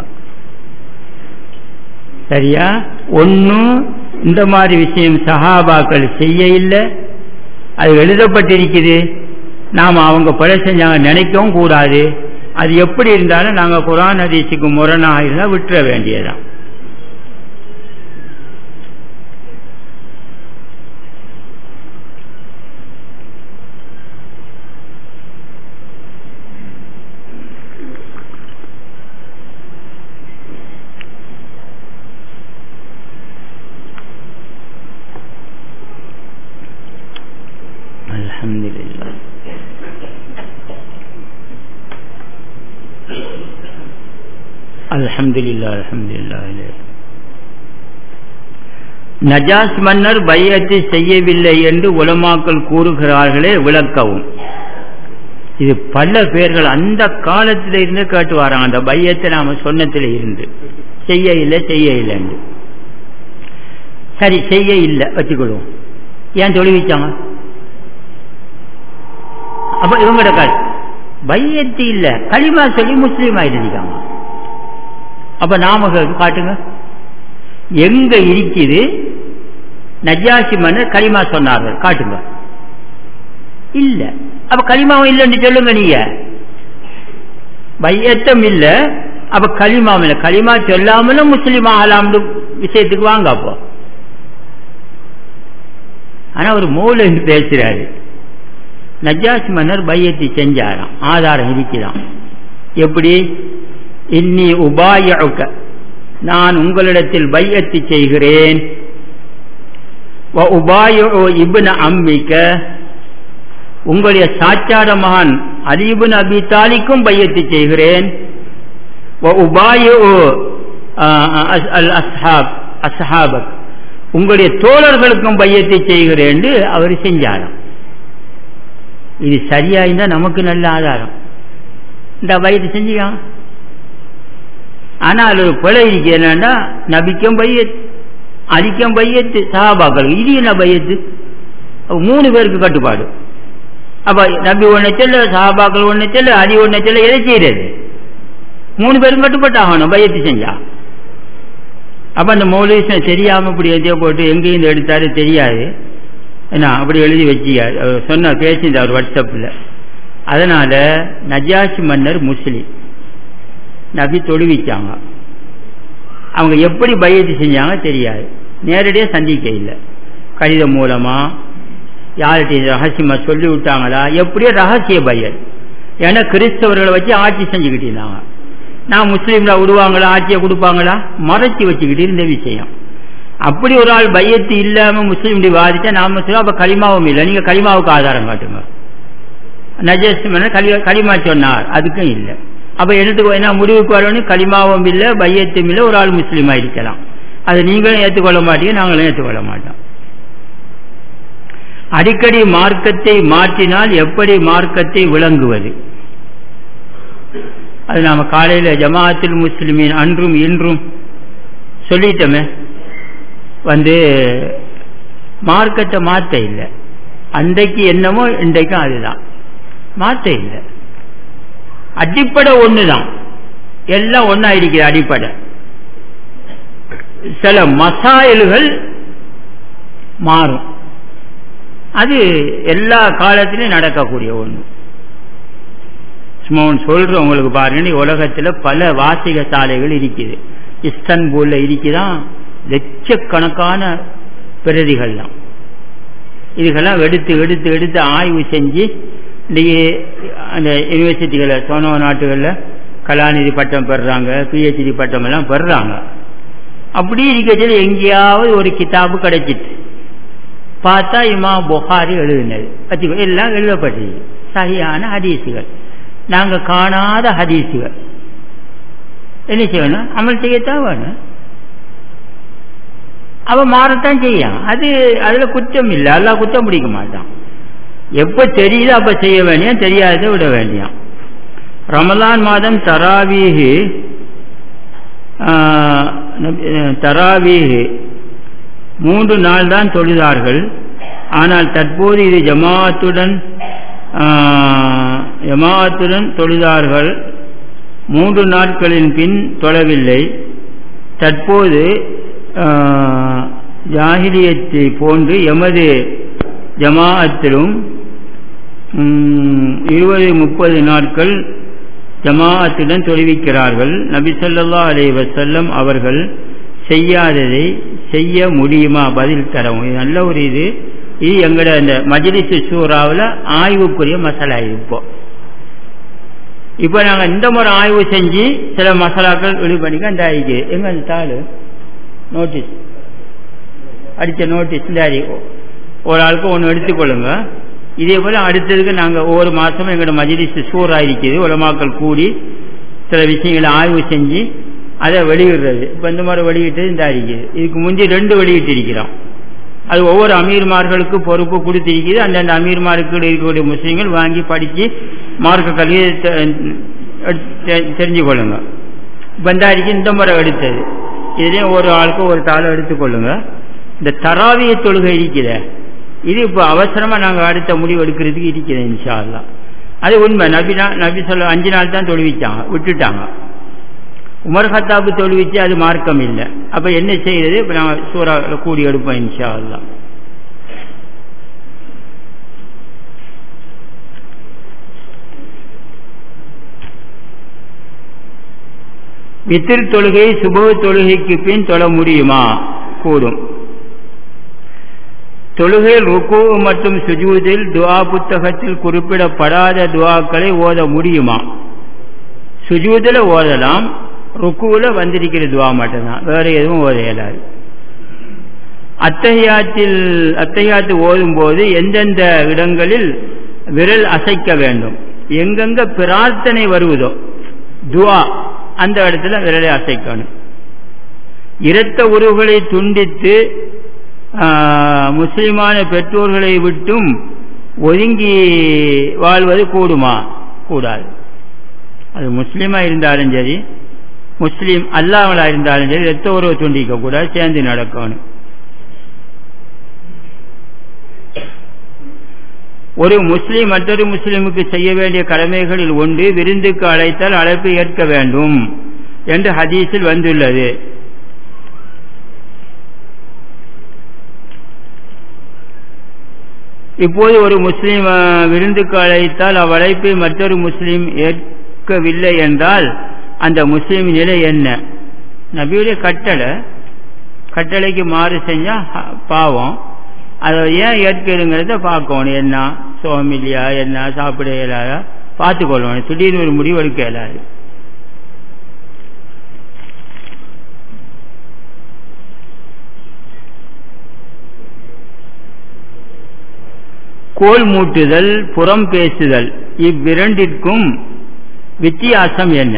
சரியா ஒன்னும் இந்த மாதிரி விஷயம் சஹாபாக்கள் செய்ய இல்லை அது எழுதப்பட்டிருக்குது நாம் அவங்க பழை செஞ்சாங்க நினைக்கவும் கூடாது அது எப்படி இருந்தாலும் நாங்கள் குரான் ஹதீஸுக்கு முரணாக இருந்தால் விட்டுற வேண்டியதான் الحمد لله الحمد لله الحمد لله நஜாஸ் மன்னர் பையத்தை செய்யவில்லை என்று உலமாக்கள் கூறுகிறார்களே விளக்கவும் இது பல பேர்கள் அந்த காலத்தில் இருந்து கேட்டு வராங்க அந்த பையத்தை நாம சொன்னத்தில் இருந்து செய்ய இல்லை செய்ய இல்லைன்னு சரி செய்ய இல்லை வச்சுக்கொள்வோம் ஏன் தொழுவிச்சாங்க அப்ப இவங்களோட கால் பையத்து இல்ல களிமா சொல்லி முஸ்லீம் ஆயிருக்காங்க அப்ப நாம காட்டுங்க எங்க இருக்குது நஜாசி மன்னர் களிமா சொன்னார்கள் காட்டுங்க இல்ல அப்ப களிமாவும் இல்லைன்னு சொல்லுங்க நீங்க பையத்தம் இல்ல அப்ப களிமாவும் இல்ல களிமா சொல்லாமலும் முஸ்லீம் ஆகலாம்னு விஷயத்துக்கு வாங்க அப்போ ஆனா ஒரு மூல பேசுறாரு நஜாஸ் மன்னர் பையத்தை செஞ்சாராம் ஆதாரம் இருக்குதான் எப்படி இன்னி உபாயுக்க நான் உங்களிடத்தில் பையத்து செய்கிறேன் இப்ன அம்மிக்க உங்களுடைய சாச்சார மகன் அலிபுன் அபி தாலிக்கும் பையத்து செய்கிறேன் அஸ்ஹாபக் உங்களுடைய தோழர்களுக்கும் பையத்தை செய்கிறேன் என்று அவர் செஞ்சாராம் இது சரியாயிருந்தா நமக்கு நல்ல ஆதாரம் இந்த பையத்தை செஞ்சுக்கான் ஆனால் ஒரு பிழை இருக்கு என்னன்னா நபிக்கும் பையத் அலிக்கும் பையத்து சஹாபாக்கள் இது என்ன பையத்து மூணு பேருக்கு கட்டுப்பாடு அப்ப நபி ஒன்றை செல்ல சஹாபாக்கள் ஒன்றை செல்ல அலி ஒன்றை செல்ல எதை செய்யறது மூணு பேரும் கட்டுப்பட்டு ஆகணும் பையத்து செஞ்சா அப்ப அந்த மௌலிசம் தெரியாம இப்படி எதையோ போட்டு எங்கேயும் எடுத்தாரு தெரியாது என்ன அப்படி எழுதி வச்சியார் சொன்ன பேசியிருந்தார் வாட்ஸ்அப்பில் அதனால நஜாஷி மன்னர் முஸ்லீம் நபி தொழுவிச்சாங்க அவங்க எப்படி பயத்து செஞ்சாங்க தெரியாது நேரடியாக சந்திக்க இல்லை கடிதம் மூலமா யார்கிட்ட ரகசியமா சொல்லி விட்டாங்களா எப்படியோ ரகசிய பயல் ஏன்னா கிறிஸ்தவர்களை வச்சு ஆட்சி செஞ்சுக்கிட்டு இருந்தாங்க நான் முஸ்லீம்ல விடுவாங்களா ஆட்சியை கொடுப்பாங்களா மறைச்சி வச்சுக்கிட்டு இருந்த விஷயம் அப்படி ஒரு ஆள் பையத்து இல்லாம முஸ்லீம் வாதிச்சா நாம சொல்லுவோம் அப்ப களிமாவும் இல்லை நீங்க களிமாவுக்கு ஆதாரம் காட்டுங்க நஜஸ் களிமா சொன்னார் அதுக்கும் இல்லை அப்ப என்னத்துக்கு என்ன முடிவுக்கு வரணும் களிமாவும் இல்லை பையத்தும் இல்லை ஒரு ஆள் முஸ்லீமா இருக்கலாம் அது நீங்களும் ஏற்றுக்கொள்ள மாட்டீங்க நாங்களும் ஏற்றுக்கொள்ள மாட்டோம் அடிக்கடி மார்க்கத்தை மாற்றினால் எப்படி மார்க்கத்தை விளங்குவது அது நாம காலையில ஜமாத்தில் முஸ்லிமின் அன்றும் இன்றும் சொல்லிட்டோமே வந்து மார்க்கத்தை மாத்த இல்லை அன்றைக்கு என்னமோ இன்றைக்கும் அதுதான் மாத்த இல்லை அடிப்படை ஒண்ணுதான் எல்லாம் ஒன்னா இருக்கிற அடிப்படை சில மசாயல்கள் மாறும் அது எல்லா காலத்திலும் நடக்கக்கூடிய ஒன்று சும்மா ஒன்று சொல்ற உங்களுக்கு பாருங்க உலகத்தில் பல வாசிக சாலைகள் இருக்குது இஸ்தன்பூல்ல இருக்குதான் லட்சக்கணக்கான பிரதிகள்லாம் இதுக்கெல்லாம் எடுத்து எடுத்து எடுத்து ஆய்வு செஞ்சு இன்னைக்கு அந்த யூனிவர்சிட்டிகளை சோனோ நாட்டுகளில் கலாநிதி பட்டம் பெறுறாங்க பிஹெச்டி பட்டம் எல்லாம் பெறுறாங்க அப்படி இருக்கச்சில் எங்கேயாவது ஒரு கிதாபு கிடைச்சிட்டு பார்த்தா இமா புகாரி எழுதினது வச்சுக்கோ எல்லாம் எழுதப்பட்டது சரியான ஹதீசுகள் நாங்க காணாத ஹதீசுகள் என்ன செய்யணும் அமல் செய்யத்தான் வேணும் அவ மாறத்தான் செய்யும் அது அதுல குற்றம் இல்லை எல்லாம் குற்றம் பிடிக்க மாட்டான் எப்ப தெரியுதோ அப்ப செய்ய வேண்டியும் தெரியாததை விட வேண்டியாம் ரமலான் மாதம் தராவீகு தராவீகு மூன்று நாள் தான் தொழுதார்கள் ஆனால் தற்போது இது ஜமாத்துடன் ஜமாத்துடன் தொழுதார்கள் மூன்று நாட்களின் பின் தொழவில்லை தற்போது ஜாகிலியத்தை போன்று எமது ஜமாஅத்திலும் இருபது முப்பது நாட்கள் ஜமாஅத்துடன் தொழுவிக்கிறார்கள் நபி சொல்லா அலை வசல்லம் அவர்கள் செய்யாததை செய்ய முடியுமா பதில் தரவும் இது நல்ல ஒரு இது இது எங்களோட இந்த மஜிலிசு சூறாவில் ஆய்வுக்குரிய மசாலா இப்போ இப்போ நாங்கள் இந்த முறை ஆய்வு செஞ்சு சில மசாலாக்கள் வெளிப்படிக்க அந்த ஆயிடுச்சு எங்க அந்த தாள் நோட்டீஸ் அடித்த நோட்டீஸ் இந்த ஒரு ஆளுக்கு ஒன்று எடுத்துக்கொள்ளுங்க இதே போல அடுத்ததுக்கு நாங்கள் ஒவ்வொரு மாதமும் எங்களோட மஜிலிஸ் சூறா இருக்குது உலமாக்கள் கூடி சில விஷயங்களை ஆய்வு செஞ்சு அதை வெளியிடுறது இப்போ இந்த மாதிரி வெளியிட்டது இந்த இருக்குது இதுக்கு முந்தி ரெண்டு வெளியிட்டு இருக்கிறோம் அது ஒவ்வொரு அமீர்மார்களுக்கு பொறுப்பு கொடுத்திருக்குது அந்தந்த அமீர்மாருக்கு இருக்கக்கூடிய முஸ்லீம்கள் வாங்கி படித்து மார்க்க கல்வியை தெரிஞ்சு கொள்ளுங்க பந்தாரிக்கு இந்த முறை எடுத்தது இதுலேயும் ஒரு ஆளுக்கு ஒரு தாளை எடுத்துக்கொள்ளுங்க இந்த தராவிய தொழுகை இருக்கிற இது இப்போ அவசரமாக நாங்கள் அடுத்த முடிவு எடுக்கிறதுக்கு இருக்கிறேன் இன்ஷா அல்லா அது உண்மை நபி நபி சொல்ல அஞ்சு நாள் தான் தொழுவிச்சாங்க விட்டுட்டாங்க உமர் ஹத்தாபு தொழுவிச்சு அது மார்க்கம் இல்லை அப்ப என்ன செய்யறது இப்ப நாங்கள் சூறா கூடி எடுப்போம் இன்ஷா அல்லா வித்திர் தொழுகை சுப தொழுகைக்கு பின் தொழ முடியுமா கூடும் தொழுகை ருக்கு மற்றும் சுஜூதில் துவா புத்தகத்தில் குறிப்பிடப்படாத துவாக்களை ஓத முடியுமா சுஜூதில் ஓதலாம் ருக்குவில் வந்திருக்கிற துவா மட்டும்தான் வேற எதுவும் ஓத இயலாது அத்தையாத்தில் அத்தையாத்து ஓதும் போது எந்தெந்த இடங்களில் விரல் அசைக்க வேண்டும் எங்கெங்க பிரார்த்தனை வருவதோ துவா அந்த இடத்துல விரலை அசைக்கணும் இரத்த உறவுகளை துண்டித்து முஸ்லிமான பெற்றோர்களை விட்டும் ஒதுங்கி வாழ்வது கூடுமா கூடாது அது முஸ்லீமா இருந்தாலும் சரி முஸ்லீம் அல்லாமலா இருந்தாலும் சரி இரத்த உறவு துண்டிக்க கூடாது சேர்ந்து நடக்கணும் ஒரு முஸ்லீம் மற்றொரு முஸ்லீமுக்கு செய்ய வேண்டிய கடமைகளில் ஒன்று விருந்துக்கு அழைத்தால் அழைப்பு ஏற்க வேண்டும் என்று ஹதீஸில் வந்துள்ளது இப்போது ஒரு முஸ்லீம் விருந்துக்கு அழைத்தால் அவ்வழைப்பை மற்றொரு முஸ்லீம் ஏற்கவில்லை என்றால் அந்த முஸ்லீம் நிலை என்ன நபியுடைய கட்டளை கட்டளைக்கு மாறு செஞ்சா பாவம் அதை ஏன் ஏற்கிறதுங்கிறத பார்க்கணும் என்ன சோகம் இல்லையா என்ன சாப்பிட இயலாதா பார்த்துக்கொள்ளணும் திடீர்னு ஒரு முடிவு எடுக்க இயலாது கோல் மூட்டுதல் புறம் பேசுதல் இவ்விரண்டிற்கும் வித்தியாசம் என்ன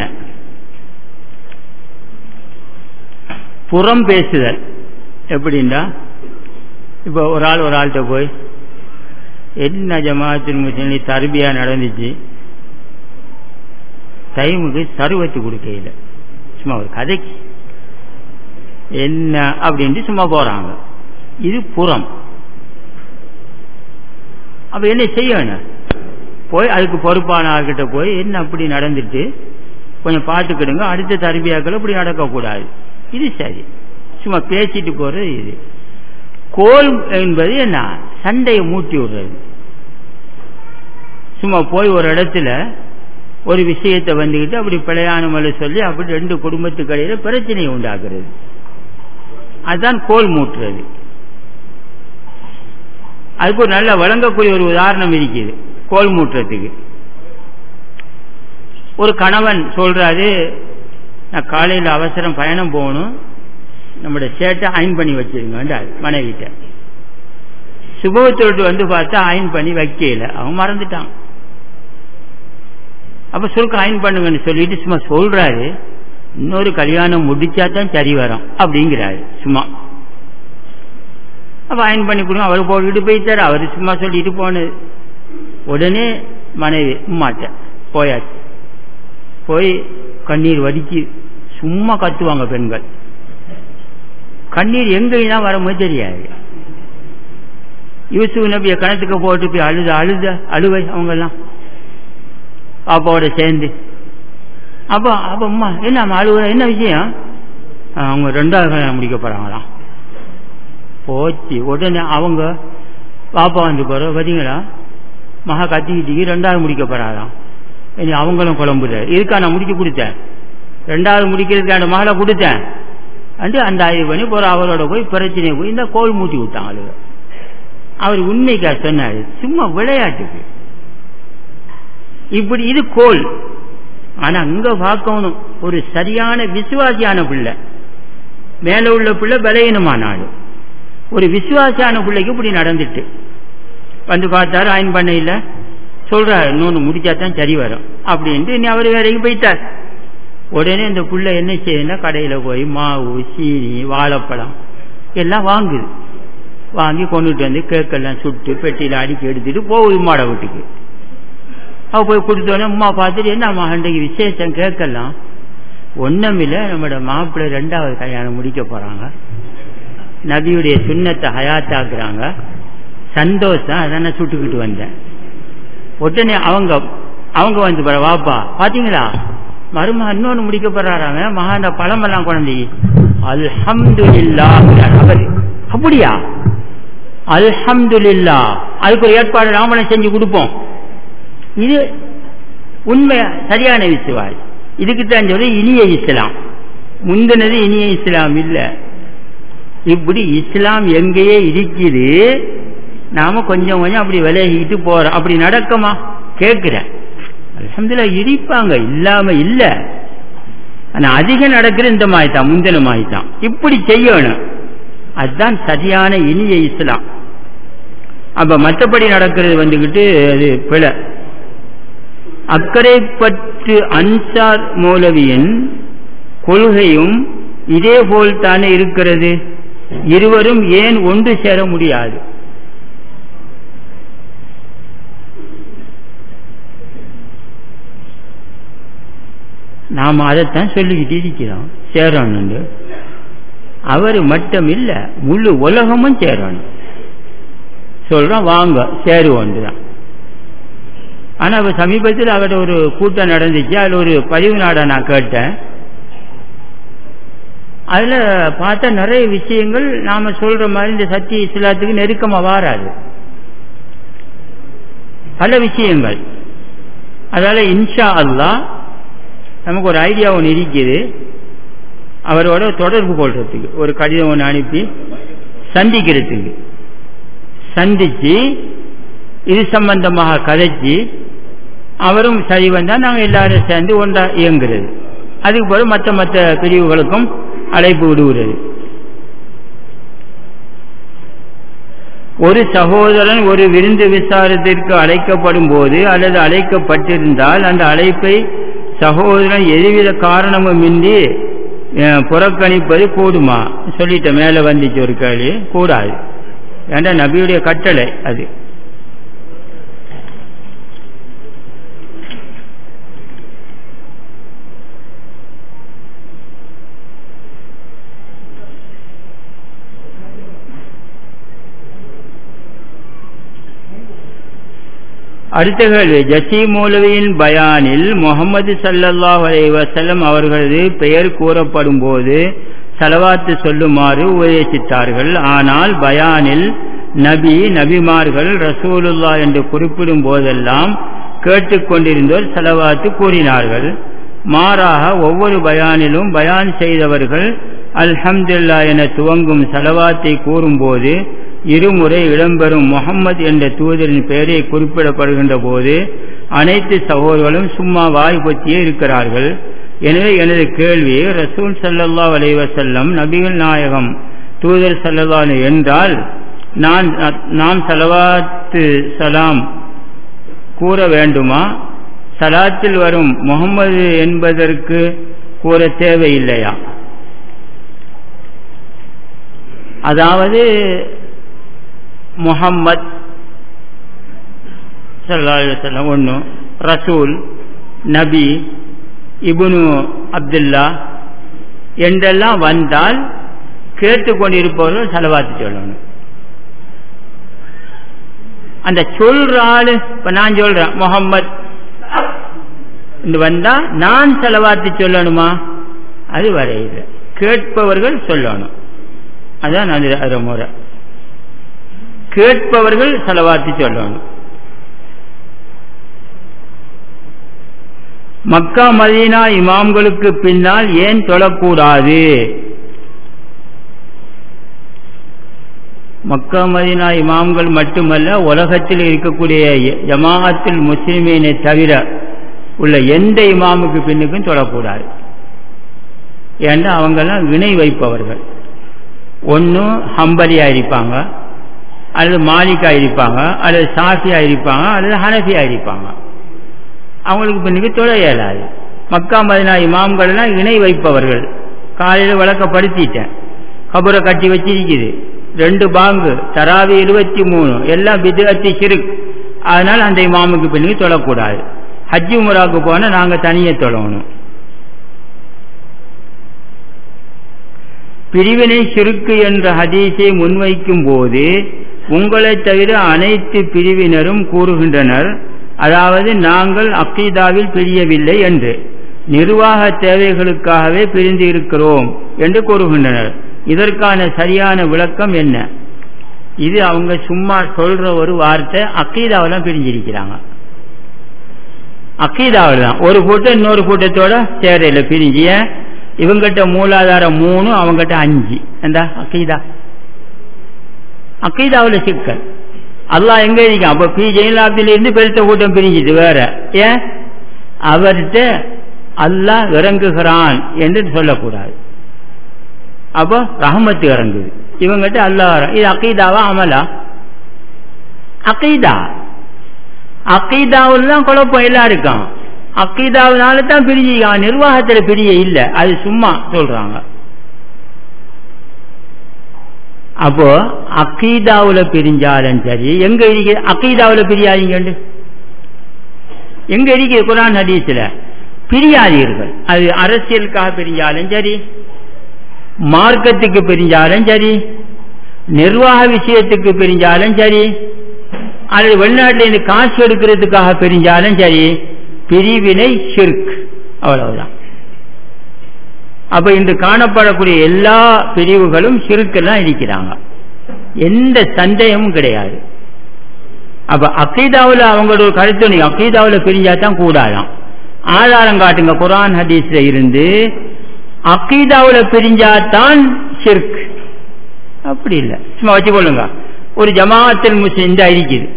புறம் பேசுதல் எப்படின்னா இப்போ ஒரு ஆள் ஒரு ஆள்கிட்ட போய் என்ன ஜமாத்தின் முஸ்லீம் தர்பியா நடந்துச்சு டைமுக்கு சருவத்து கொடுக்கையில் சும்மா ஒரு கதைக்கு என்ன அப்படின்ட்டு சும்மா போறாங்க இது புறம் அப்ப என்ன செய்யணும் போய் அதுக்கு பொறுப்பான ஆள்கிட்ட போய் என்ன அப்படி நடந்துட்டு கொஞ்சம் பார்த்துக்கிடுங்க அடுத்த தருபியாக்கள் இப்படி நடக்கக்கூடாது இது சரி சும்மா பேசிட்டு போறது இது கோல் என்பது என்ன சண்டையை மூட்டி விடுறது சும்மா போய் ஒரு இடத்துல ஒரு விஷயத்தை வந்துக்கிட்டு அப்படி பிழையானமலை சொல்லி அப்படி ரெண்டு குடும்பத்துக்கு இடையில பிரச்சனையை உண்டாக்குறது அதுதான் கோல் மூட்டுறது அதுக்கு ஒரு நல்ல வழங்கக்கூடிய ஒரு உதாரணம் இருக்குது கோல் மூட்டுறதுக்கு ஒரு கணவன் சொல்றாரு நான் காலையில் அவசரம் பயணம் போகணும் நம்முடைய சேட்டை அயன் பண்ணி வச்சிருங்க மனைவிட்ட சுபவத்தோட்டு வந்து பார்த்தா அயன் பண்ணி வைக்கல அவன் மறந்துட்டான் அப்ப சுருக்க அயன் பண்ணுங்கன்னு சொல்லிட்டு சும்மா சொல்றாரு இன்னொரு கல்யாணம் முடிச்சா தான் சரி வரும் அப்படிங்கிறாரு சும்மா அப்ப அயன் பண்ணி கொடுங்க அவர் போட்டுட்டு போயிட்டாரு அவர் சும்மா சொல்லிட்டு போனது உடனே மனைவி உம்மாட்ட போயாச்சு போய் கண்ணீர் வடிச்சு சும்மா கத்துவாங்க பெண்கள் கண்ணீர் எங்கேனா வரும்போது தெரியாது யூசுப் நபிய கணத்துக்கு போட்டு போய் அழுத அழுத அழுவை அவங்கெல்லாம் பாப்பாவோட சேர்ந்து அப்போ அப்போ அம்மா என்ன அழுகுற என்ன விஷயம் அவங்க ரெண்டாவது கல்யாணம் முடிக்க போறாங்களாம் போச்சு உடனே அவங்க பாப்பா வந்து போற பார்த்தீங்களா மகா கத்திக்கிட்டு ரெண்டாவது முடிக்க போறாராம் இனி அவங்களும் குழம்புற இருக்கா நான் முடிக்க கொடுத்தேன் ரெண்டாவது முடிக்கிறதுக்கு அந்த மகளை கொடுத்தேன் அண்டு அந்த ஆய்வு பண்ணி போற அவரோட போய் பிரச்சனையை போய் இந்த கோல் மூட்டி விட்டாங்க அழுக அவர் உண்மைக்கா சொன்னாரு சும்மா விளையாட்டுக்கு இப்படி இது கோல் ஆனா அங்க பார்க்கணும் ஒரு சரியான விசுவாசியான பிள்ளை மேல உள்ள பிள்ளை பலகீனமான ஆளு ஒரு விசுவாசியான பிள்ளைக்கு இப்படி நடந்துட்டு வந்து பார்த்தாரு அயன் பண்ண இல்ல சொல்றாரு இன்னொன்னு முடிச்சாதான் சரி வரும் அப்படின்ட்டு இனி அவர் வேறைக்கு போயிட்டார் உடனே இந்த புள்ள என்ன செய்யுதுன்னா கடையில போய் மாவு சீனி வாழைப்பழம் எல்லாம் வாங்குது வாங்கி கொண்டுட்டு வந்து கேக்கெல்லாம் சுட்டு பெட்டியில அடிக்கி எடுத்துட்டு போகுது மாட வீட்டுக்கு அவ போய் கொடுத்தோடனே அம்மா பார்த்துட்டு என்ன மகண்டைக்கு விசேஷம் கேட்கலாம் ஒன்றுமில்ல நம்மளோட மாப்பிள்ளை ரெண்டாவது கல்யாணம் முடிக்க போறாங்க நபியுடைய சுண்ணத்தை ஹயாத்தாக்குறாங்க சந்தோஷம் அதான சுட்டுக்கிட்டு வந்தேன் உடனே அவங்க அவங்க வந்து பாரு, வாப்பா பாத்தீங்களா மருமக இன்னொன்னு முடிக்க போறாராங்க மகாண்ட பழமெல்லாம் குழந்தை அல்ஹம்துலில்லா அவரு அப்படியா அல்ஹம்துலில்லா அதுக்கு ஒரு ஏற்பாடு நாமளே செஞ்சு கொடுப்போம் இது உண்மை சரியான விசுவாஸ் இதுக்கு தான் சொல்லி இனிய இஸ்லாம் முந்தினது இனிய இஸ்லாம் இல்ல இப்படி இஸ்லாம் எங்கேயே இருக்குது நாம கொஞ்சம் கொஞ்சம் அப்படி விலகிட்டு போறோம் அப்படி நடக்குமா கேட்கிறேன் அல்ஹம்துலில்லாஹ் இருப்பாங்க இல்லாம இல்ல ஆனா அதிகம் நடக்கிற இந்த மாதிரி தான் முந்தின மாதிரி தான் இப்படி செய்யணும் அதுதான் சரியான இனிய இஸ்லாம் அப்ப மற்றபடி நடக்கிறது வந்துகிட்டு அது பிழை அக்கறை பற்று அன்சார் மௌலவியின் கொள்கையும் இதே போல் தானே இருக்கிறது இருவரும் ஏன் ஒன்று சேர முடியாது நாம் அதைத்தான் சொல்லிக்கிட்டு இருக்கிறோம் சேரணும் அவர் மட்டும் இல்ல முழு உலகமும் சேரணும் சொல்றோம் வாங்க சேருவோம் தான் ஆனா இப்ப சமீபத்தில் அவர்கிட்ட ஒரு கூட்டம் நடந்துச்சு அதுல ஒரு பதிவு நாடை நான் கேட்டேன் அதுல பார்த்தா நிறைய விஷயங்கள் நாம சொல்ற மாதிரி இந்த சத்திய இஸ்லாத்துக்கு நெருக்கமா வாராது பல விஷயங்கள் அதால இன்ஷா அல்லா நமக்கு ஒரு ஐடியா ஒன்று இருக்குது அவரோட தொடர்பு கொள்றதுக்கு ஒரு கடிதம் ஒன்று அனுப்பி சந்திக்கிறதுக்கு சந்திச்சு இது சம்பந்தமாக கதைச்சு அவரும் சரி வந்தா நாங்க எல்லாரும் சேர்ந்து ஒன்றா இயங்குறது அதுக்கு பிறகு மற்ற மற்ற பிரிவுகளுக்கும் அழைப்பு விடுகிறது ஒரு சகோதரன் ஒரு விருந்து விசாரத்திற்கு அழைக்கப்படும் போது அல்லது அழைக்கப்பட்டிருந்தால் அந்த அழைப்பை சகோதரன் எதுவித காரணமும் இன்றி புறக்கணிப்பது கூடுமா சொல்லிட்ட மேல வந்துச்சு ஒரு கேள்வி கூடாது ஏண்டா நபியுடைய கட்டளை அது அடுத்த கேள்வி ஜசி மௌலவியின் பயானில் முகமது சல்லல்லாஹ் அலைவசல்லம் அவர்களது பெயர் கூறப்படும் போது செலவாத்து சொல்லுமாறு உபதேசித்தார்கள் ஆனால் பயானில் நபி நபிமார்கள் ரசூலுல்லா என்று குறிப்பிடும் போதெல்லாம் கேட்டுக்கொண்டிருந்தோர் செலவாத்து கூறினார்கள் மாறாக ஒவ்வொரு பயானிலும் பயான் செய்தவர்கள் அல்ஹம்துல்லா என துவங்கும் செலவாத்தை கூறும்போது இருமுறை இடம்பெறும் முகம்மது என்ற தூதரின் பெயரை குறிப்பிடப்படுகின்ற போது அனைத்து சகோதரர்களும் சும்மா வாய் பொத்தியே இருக்கிறார்கள் எனவே எனது கேள்வி ரசூல் சல்லல்லா அலைவசல்லம் நபிகள் நாயகம் தூதர் சல்லல்லா என்றால் நான் நாம் சலவாத்து சலாம் கூற வேண்டுமா சலாத்தில் வரும் முகம்மது என்பதற்கு கூற தேவையில்லையா அதாவது முகம்மத் சல்லாஹம் ஒன்று ரசூல் நபி இபுனு அப்துல்லா என்றெல்லாம் வந்தால் கேட்டுக்கொண்டிருப்பவர்கள் செலவாத்து சொல்லணும் அந்த சொல்ற ஆளு இப்ப நான் சொல்றேன் முகம்மத் வந்தா நான் செலவாத்தி சொல்லணுமா அது வரையில கேட்பவர்கள் சொல்லணும் அதான் அது முறை கேட்பவர்கள் செலவாத்தி சொல்லணும் மக்கா மதீனா இமாம்களுக்கு பின்னால் ஏன் தொழக்கூடாது மக்கா மதீனா இமாம்கள் மட்டுமல்ல உலகத்தில் இருக்கக்கூடிய ஜமாஅத்தில் முஸ்லிமீனை தவிர உள்ள எந்த இமாமுக்கு பின்னுக்கும் தொழக்கூடாது ஏன்னா அவங்கெல்லாம் இணை வைப்பவர்கள் ஒன்றும் ஹம்பலியா இருப்பாங்க அல்லது மாலிக்கா இருப்பாங்க அல்லது சாஃபியா இருப்பாங்க அல்லது ஹனஃபியா இருப்பாங்க அவங்களுக்கு பின்னுக்கு தொழ இயலாது மக்கா மதினா இமாம்கள்லாம் இணை வைப்பவர்கள் காலையில் விளக்கப்படுத்திட்டேன் கபரை கட்டி வச்சிருக்குது ரெண்டு பாங்கு தராவி இருபத்தி மூணு எல்லாம் விதத்தி சிறுக் அதனால் அந்த இமாமுக்கு பின்னுக்கு தொழக்கூடாது ஹஜ்ஜி முறாக்கு போனால் நாங்கள் தனியே தொழணும் பிரிவினை சிறுக்கு என்ற ஹதீஸை முன்வைக்கும் போது உங்களை தவிர அனைத்து பிரிவினரும் கூறுகின்றனர் அதாவது நாங்கள் அக்கீதாவில் பிரியவில்லை என்று நிர்வாக தேவைகளுக்காகவே பிரிந்து இருக்கிறோம் என்று கூறுகின்றனர் இதற்கான சரியான விளக்கம் என்ன இது அவங்க சும்மா சொல்ற ஒரு வார்த்தை அக்கீதாவில் பிரிஞ்சிருக்கிறாங்க அக்கீதாவில் தான் ஒரு கூட்டம் இன்னொரு கூட்டத்தோட சேரையில பிரிஞ்சிய இவங்கிட்ட மூலாதாரம் மூணு அவங்ககிட்ட அஞ்சு இந்த அக்கீதா அக்கீதாவில் சிக்கல் அல்லாஹ் எங்க இருக்கான் அப்ப பி ஜெயலலிதாவில இருந்து பெருத்த கூட்டம் பிரிஞ்சுது வேற ஏன் அவர்கிட்ட அல்லாஹ் இறங்குகிறான் என்று சொல்லக்கூடாது அப்போ ரஹமத்து இறங்குது இவங்கிட்ட அல்லாஹ் இற- இது அகீதாவா அமலா அகீதா அகீதாவில் தான் குழப்பம் எல்லாம் இருக்கான் அகீதாவினால தான் பிரிஞ்சிருக்கான் நிர்வாகத்தில் பிரிய இல்லை அது சும்மா சொல்றாங்க அப்போ அகீதாவுல பிரிஞ்சாலும் சரி எங்க இருக்குது அகீதாவுல பிரியாதீங்க எங்க இருக்குது குரான் ஹதீஸ்ல பிரியாதீர்கள் அது அரசியலுக்காக பிரிஞ்சாலும் சரி மார்க்கத்துக்கு பிரிஞ்சாலும் சரி நிர்வாக விஷயத்துக்கு பிரிஞ்சாலும் சரி அல்லது வெளிநாட்டில் இருந்து காசு எடுக்கிறதுக்காக பிரிஞ்சாலும் சரி பிரிவினை ஷிர்க் அவ்வளவுதான் அப்ப இன்று காணப்படக்கூடிய எல்லா பிரிவுகளும் ஷிர்க்கெல்லாம் இருக்கிறாங்க எந்த சந்தேகமும் கிடையாது அப்ப அக்கீதாவில் அவங்களோட ஒரு கருத்து நீங்க அக்கீதாவில் பிரிஞ்சா தான் கூடாதாம் ஆதாரம் காட்டுங்க குரான் ஹதீஸ்ல இருந்து அக்கீதாவில் பிரிஞ்சாதான் ஷிர்க் அப்படி இல்லை சும்மா வச்சுக்கொள்ளுங்க ஒரு ஜமாஅத்தில் முஸ்லிம் இந்த இருக்குது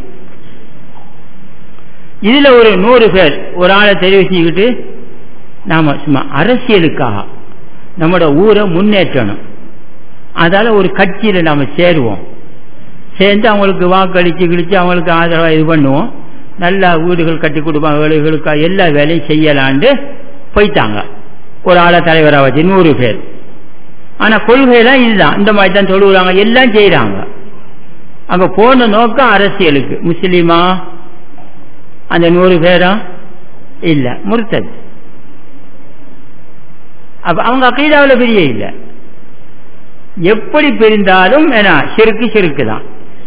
இதுல ஒரு நூறு பேர் ஒரு ஆளை தெரிவு செஞ்சுக்கிட்டு நாம சும்மா அரசியலுக்காக நம்மளோட ஊரை முன்னேற்றணும் அதால ஒரு கட்சியில நாம சேருவோம் சேர்ந்து அவங்களுக்கு வாக்களிச்சு கிழிச்சு அவங்களுக்கு ஆதரவா இது பண்ணுவோம் நல்லா வீடுகள் கட்டி கொடுப்பாங்க ஏழைகளுக்கு எல்லா வேலையும் செய்யலான்ட்டு போயிட்டாங்க ஒரு ஆளை தலைவராக வச்சு நூறு பேர் ஆனா கொள்கையெல்லாம் இதுதான் இந்த மாதிரி தான் தொழுகிறாங்க எல்லாம் செய்யறாங்க அங்க போன நோக்கம் அரசியலுக்கு முஸ்லிமா அந்த நூறு பேரா இல்ல முர்த்தத் அப்ப அவங்க அக்கீதாவில் பிரிய இல்ல எப்படி பிரிந்தாலும் என்ன சிறுக்கு சிறுக்கு தான்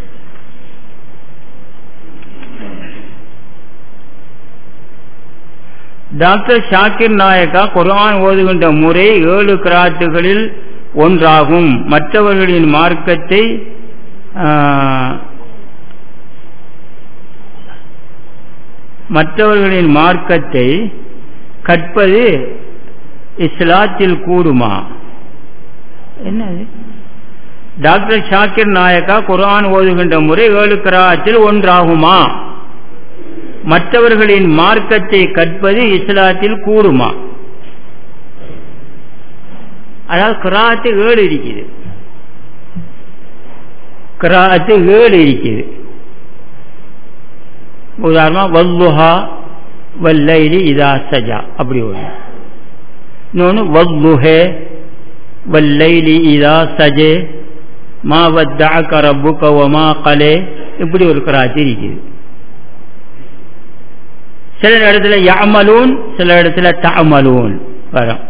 டாக்டர் ஷாக்கிர் நாயக்கா குர்ஆன் ஓதுகின்ற முறை ஏழு கிராத்துகளில் ஒன்றாகும் மற்றவர்களின் மார்க்கத்தை ஆ, மற்றவர்களின் மார்க்கத்தை கற்பது இஸ்லாத்தில் கூடுமா என்னது டாக்டர் ஷாக்கிர் நாயக்கா குர்ஆன் ஓதுகின்ற முறை ஏழு கிராத்தில் ஒன்றாகுமா மற்றவர்களின் மார்க்கத்தை கற்பது இஸ்லாத்தில் கூடுமா அதாவது கிராத்து ஏழு இருக்குது கிராத்து ஏழு இருக்குது உதாரணமா வல்லுஹா வல்லைலி இதா சஜா அப்படி ஒரு இன்னொன்று வல்லுஹே வல்லைலி இதா சஜே மா வத்தஅக ரப்புக வமா கலே இப்படி ஒரு கிராத்து இருக்குது சில இடத்துல யமலூன் சில இடத்துல தமலூன் வரும்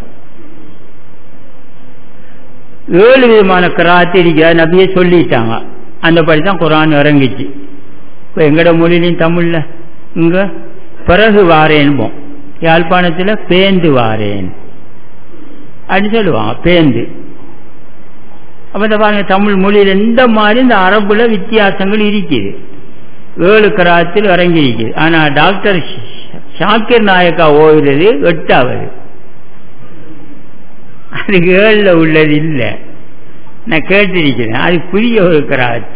ஏழு விதமான கிராத்து இருக்கிற நபியை சொல்லிட்டாங்க அந்த படி தான் குரான் இறங்கிச்சு இப்போ எங்கட மொழியிலையும் தமிழ்ல இங்க பிறகு வாரேன்போம் யாழ்ப்பாணத்தில் பேந்து வாரேன் அப்படின்னு சொல்லுவாங்க பேந்து அப்ப இந்த பாருங்க தமிழ் மொழியில் இந்த மாதிரி இந்த அரபுல வித்தியாசங்கள் இருக்குது ஏழு கராத்தில் இறங்கி இருக்குது ஆனா டாக்டர் ஷாக்கிர் நாயக்கா ஓதுறது எட்டாவது அது ஏழுல உள்ளது இல்லை நான் கேட்டிருக்கிறேன் அது புரிய ஒரு கராத்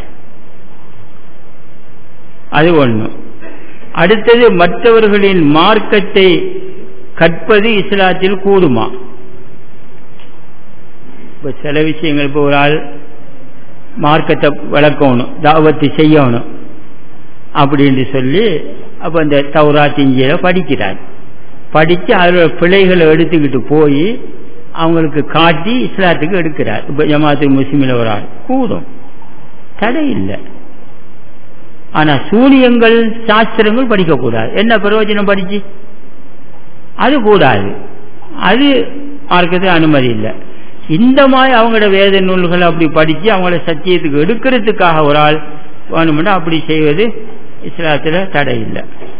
அது ஒண்ணு அடுத்தது மற்றவர்களின் மார்க்கத்தை கற்பது இஸ்லாத்தில் கூடுமா இப்ப சில விஷயங்கள் இப்போ ஒரு ஆள் மார்க்கத்தை வளர்க்கணும் தாவத்து செய்யணும் அப்படின்னு சொல்லி அப்போ இந்த தௌராத் இஞ்சியில படிக்கிறார் படித்து அதோட பிழைகளை எடுத்துக்கிட்டு போய் அவங்களுக்கு காட்டி இஸ்லாத்துக்கு எடுக்கிறார் இப்போ ஜமாத்து முஸ்லிமில் ஒரு ஆள் கூடும் தடை இல்லை ஆனா சூனியங்கள் சாஸ்திரங்கள் படிக்கக்கூடாது என்ன பிரயோஜனம் படிச்சு அது கூடாது அது மார்க்கத்துக்கு அனுமதி இல்லை இந்த மாதிரி அவங்களோட வேத நூல்களை அப்படி படிச்சு அவங்கள சத்தியத்துக்கு எடுக்கிறதுக்காக ஒரு ஆள் வேணும்னா அப்படி செய்வது இஸ்லாத்தில் தடை இல்லை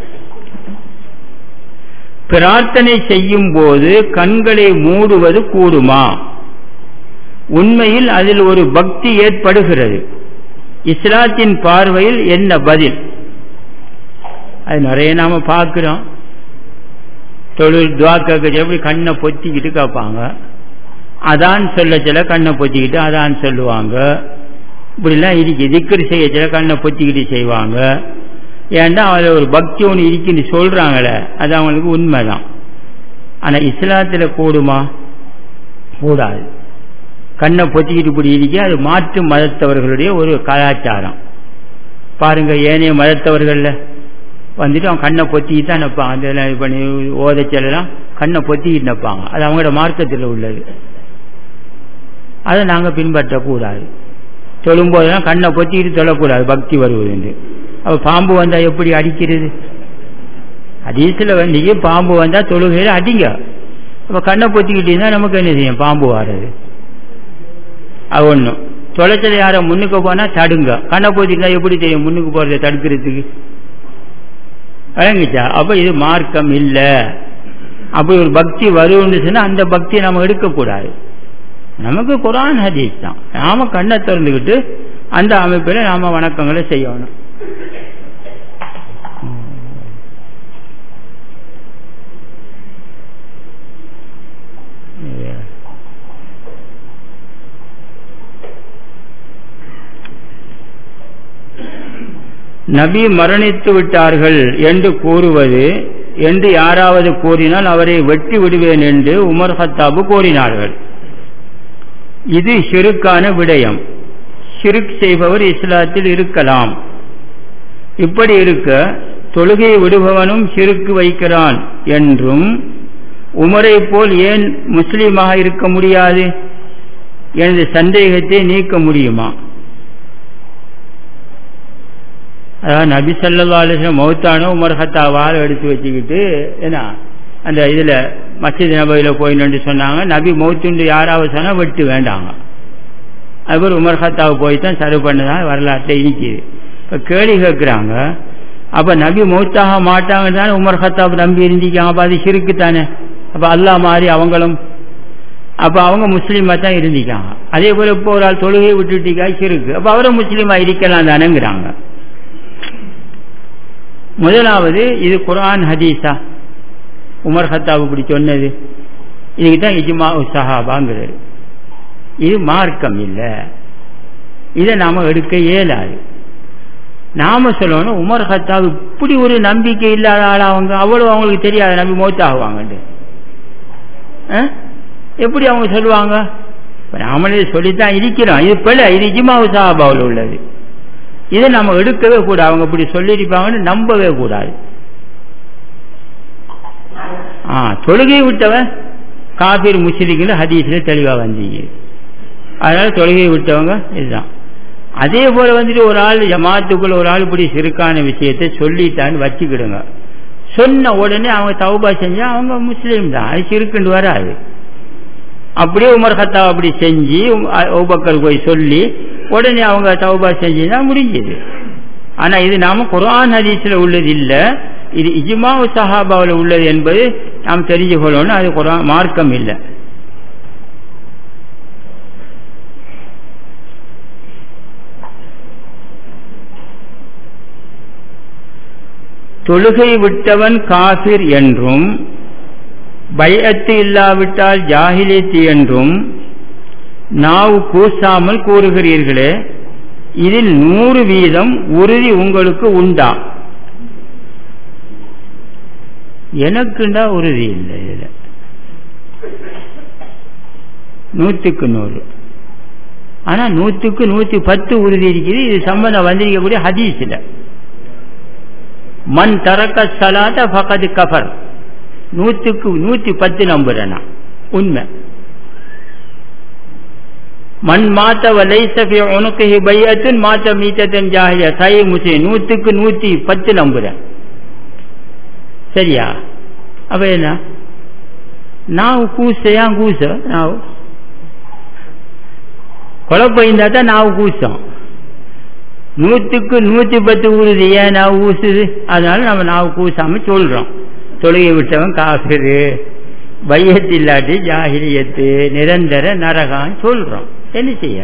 பிரார்த்தனை செய்யும் போது கண்களை மூடுவது கூடுமா உண்மையில் அதில் ஒரு பக்தி ஏற்படுகிறது இஸ்லாத்தின் பார்வையில் என்ன பதில் அது நிறைய நாம பார்க்கிறோம் தொழில் துவாக்க எப்படி கண்ணை பொத்திக்கிட்டு கேட்பாங்க அதான் சொல்ல சில கண்ணை பொத்திக்கிட்டு அதான் சொல்லுவாங்க இப்படிலாம் இருக்கு திக்கர் செய்ய சில கண்ணை பொத்திக்கிட்டு செய்வாங்க ஏன்டா அதில் ஒரு பக்தி ஒன்று இருக்குன்னு சொல்றாங்களே அது அவங்களுக்கு உண்மைதான் ஆனா இஸ்லாத்துல கூடுமா கூடாது கண்ணை பொத்திக்கிட்டு இப்படி இருக்க அது மாற்று மதத்தவர்களுடைய ஒரு கலாச்சாரம் பாருங்க ஏனைய மதத்தவர்கள்ல வந்துட்டு அவன் கண்ணை பொத்திக்கிட்டு தான் நிற்பாங்க அந்த இதெல்லாம் இது பண்ணி ஓதைச்சலாம் கண்ணை பொத்திக்கிட்டு நிற்பாங்க அது அவங்களோட மார்க்கத்தில் உள்ளது அதை நாங்கள் பின்பற்றக்கூடாது தொழும்போதெல்லாம் கண்ணை பொத்திக்கிட்டு தொழக்கூடாது பக்தி வருவது அப்போ பாம்பு வந்தால் எப்படி அடிக்கிறது ஹதீஸில் வந்தீங்க பாம்பு வந்தால் தொழுகையில் அடிங்க அப்போ கண்ணை பொத்திக்கிட்டீங்கன்னா நமக்கு என்ன செய்யும் பாம்பு வர்றது அது ஒன்றும் தொலைச்சல் யாரை முன்னுக்கு போனால் தடுங்க கண்ணை பொத்திக்கிட்டா எப்படி தெரியும் முன்னுக்கு போகிறத தடுக்கிறதுக்கு வழங்கிச்சா அப்போ இது மார்க்கம் இல்லை அப்படி ஒரு பக்தி வரும்னு சொன்னால் அந்த பக்தியை நம்ம எடுக்கக்கூடாது நமக்கு குரான் ஹதீஸ் தான் நாம கண்ணை திறந்துக்கிட்டு அந்த அமைப்பில் நாம வணக்கங்களை செய்யணும் நபி மரணித்து விட்டார்கள் என்று கூறுவது என்று யாராவது கூறினால் அவரை வெட்டி விடுவேன் என்று உமர் ஹத்தாபு கூறினார்கள் இது ஷிருக்கான விடயம் ஷிருக் செய்பவர் இஸ்லாத்தில் இருக்கலாம் இப்படி இருக்க தொழுகை விடுபவனும் ஷிருக்கு வைக்கிறான் என்றும் உமரை போல் ஏன் முஸ்லீமாக இருக்க முடியாது எனது சந்தேகத்தை நீக்க முடியுமா அதாவது நபி சல்லா அலிஸ்லாம் மௌத்தான உமர் ஹத்தா வாழை எடுத்து வச்சுக்கிட்டு ஏன்னா அந்த இதில் மசித் நபையில் போயின்னு சொன்னாங்க நபி மௌத்துண்டு யாராவது சொன்னால் வெட்டு வேண்டாங்க அதுபோல் உமர் ஹத்தாவை போய் தான் சர்வ் பண்ணதான் வரலாற்றில் இனிக்குது இப்போ கேள்வி கேட்குறாங்க அப்போ நபி மௌத்தாக மாட்டாங்கன்னு தானே உமர் ஹத்தாப் நம்பி இருந்திக்காங்க அப்போ அது சிறுக்கு தானே அப்போ அல்லா மாதிரி அவங்களும் அப்போ அவங்க முஸ்லீமாக தான் இருந்திக்காங்க அதே போல் இப்போ ஒரு ஆள் தொழுகை விட்டுட்டிக்கா சிறுக்கு அப்போ அவரும் முஸ்லீமாக இருக்கலாம் தானேங்கிறாங்க முதலாவது இது குரான் ஹதீஸா உமர் ஹத்தாப் இப்படி சொன்னது இதுக்கு தான் இஜ்மா சஹாபாங்கிறது இது மார்க்கம் இல்லை இதை நாம எடுக்க இயலாது நாம சொல்லணும் உமர் ஹத்தாப் இப்படி ஒரு நம்பிக்கை இல்லாத ஆள் அவங்க அவ்வளவு அவங்களுக்கு தெரியாத நம்பி மௌத்தாகுவாங்கன்ட்டு எப்படி அவங்க சொல்லுவாங்க நாமளே சொல்லித்தான் இருக்கிறோம் இது பிள்ளை இது இஜ்மா சஹாபாவில் உள்ளது இதை நம்ம எடுக்கவே கூடாது அவங்க இப்படி சொல்லியிருப்பாங்கன்னு நம்பவே கூடாது ஆ தொழுகை விட்டவன் காபீர் முஸ்லிம்கள் ஹதீஸ்ல தெளிவா வந்தீங்க அதனால தொழுகை விட்டவங்க இதுதான் அதே போல வந்துட்டு ஒரு ஆள் ஜமாத்துக்குள்ள ஒரு ஆள் இப்படி சிறுக்கான விஷயத்தை சொல்லிட்டான்னு வச்சுக்கிடுங்க சொன்ன உடனே அவங்க தௌபா செஞ்சா அவங்க முஸ்லீம் தான் அது சிறுக்குண்டு வராது அப்படியே உமர் ஹத்தா அப்படி செஞ்சு ஓபக்கர் போய் சொல்லி உடனே அவங்க தௌபா செஞ்சுன்னா முடிஞ்சது ஆனா இது நாம குரான் ஹதீஸ்ல உள்ளது இல்லை இது இஜ்மா சஹாபாவில் உள்ளது என்பது நாம் தெரிஞ்சு கொள்ளணும் அது குரான் மார்க்கம் இல்லை தொழுகை விட்டவன் காபிர் என்றும் பயத்து இல்லாவிட்டால் ஜாகிலித்து என்றும் நாவு கூசாமல் கூறுகிறீர்களே இதில் நூறு வீதம் உறுதி உங்களுக்கு உண்டா எனக்குண்டா உறுதி இல்லை இதுல நூத்துக்கு நூறு ஆனா நூத்துக்கு நூத்தி பத்து உறுதி இருக்குது இது சம்பந்தம் வந்திருக்கக்கூடிய ஹதீஸ்ல மண் தரக்க சலாத பகது கஃபர் நூத்துக்கு நூத்தி பத்து நம்புறேனா உண்மை மண் மாத்த வலைசபி உனக்கு பையத்தின் மாத்த மீத்தத்தின் ஜாகிய சை முஸ்லிம் நூத்துக்கு நூத்தி பத்து நம்புறேன் சரியா அப்ப என்ன ನಾವು ಕೂಸೆಯ ಕೂಸ ನಾವು குழப்பம் தான் ನಾವು கூசம் நூற்றுக்கு நூற்றி பத்து உறுதி ஏன் நான் ஊசுது அதனால நம்ம நாவு கூசாம சொல்றோம் தொழுகை விட்டவன் காசுது பையத்து இல்லாட்டி ஜாகிரியத்து நிரந்தர நரகான்னு சொல்றோம் என்ன செய்ய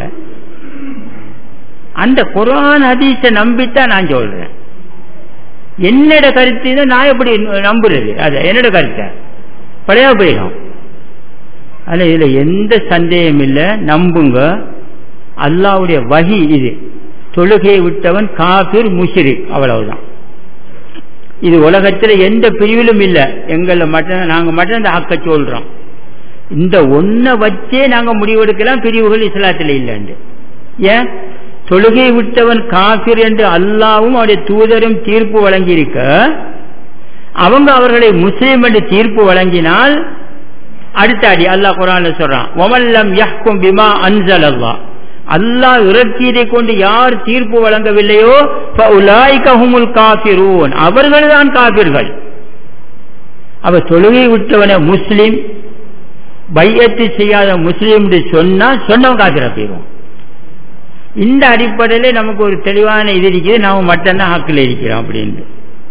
அந்த குரான் ஹதீஸை நம்பித்தான் நான் சொல்றேன் என்னோட கருத்து நான் எப்படி நம்புறது அது என்னோட கருத்தை பழைய போயிடும் அதில் இதில் எந்த சந்தேகம் இல்லை நம்புங்க அல்லாவுடைய வகி இது தொழுகையை விட்டவன் காபிர் முஷிரிக் அவ்வளவுதான் இது உலகத்தில் எந்த பிரிவிலும் இல்லை எங்களை மட்டும் நாங்கள் மட்டும் இந்த ஹக்க சொல்றோம் இந்த ஒன்றை வச்சே நாங்கள் முடிவெடுக்கலாம் பிரிவுகள் இஸ்லாத்தில் இல்லைண்டு ஏன் தொழுகை விட்டவன் காபிர் என்று அல்லாவும் அவருடைய தூதரும் தீர்ப்பு வழங்கியிருக்க அவங்க அவர்களை முஸ்லீம் என்று தீர்ப்பு வழங்கினால் அடுத்த அடி அல்லாஹ் குரான்ல சொல்றான் ஒமல்லம் யஹ்கும் பிமா அன்சல் அல்லாஹ் அல்லாஹ் இறக்கியதை கொண்டு யார் தீர்ப்பு வழங்கவில்லையோ உலாய்கஹுமுல் காபிரூன் அவர்கள் தான் காபிர்கள் அவ தொழுகை விட்டவன முஸ்லீம் பையத்து செய்யாத முஸ்லீம் சொன்னா சொன்னவன் காபிர போயிடும் இந்த அடிப்படையில் நமக்கு ஒரு தெளிவான இது இருக்குது நாம மட்டும்தான் ஹக்கில் இருக்கிறோம் அப்படின்ட்டு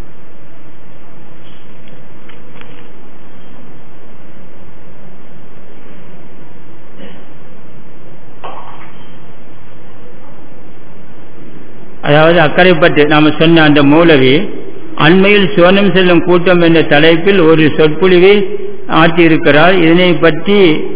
அதாவது அக்கறைப்பட்டு நாம சொன்ன அந்த மூலவி அண்மையில் சோனம் செல்லும் கூட்டம் என்ற தலைப்பில் ஒரு சொற்பொழிவை ஆற்றியிருக்கிறார் இதனை பற்றி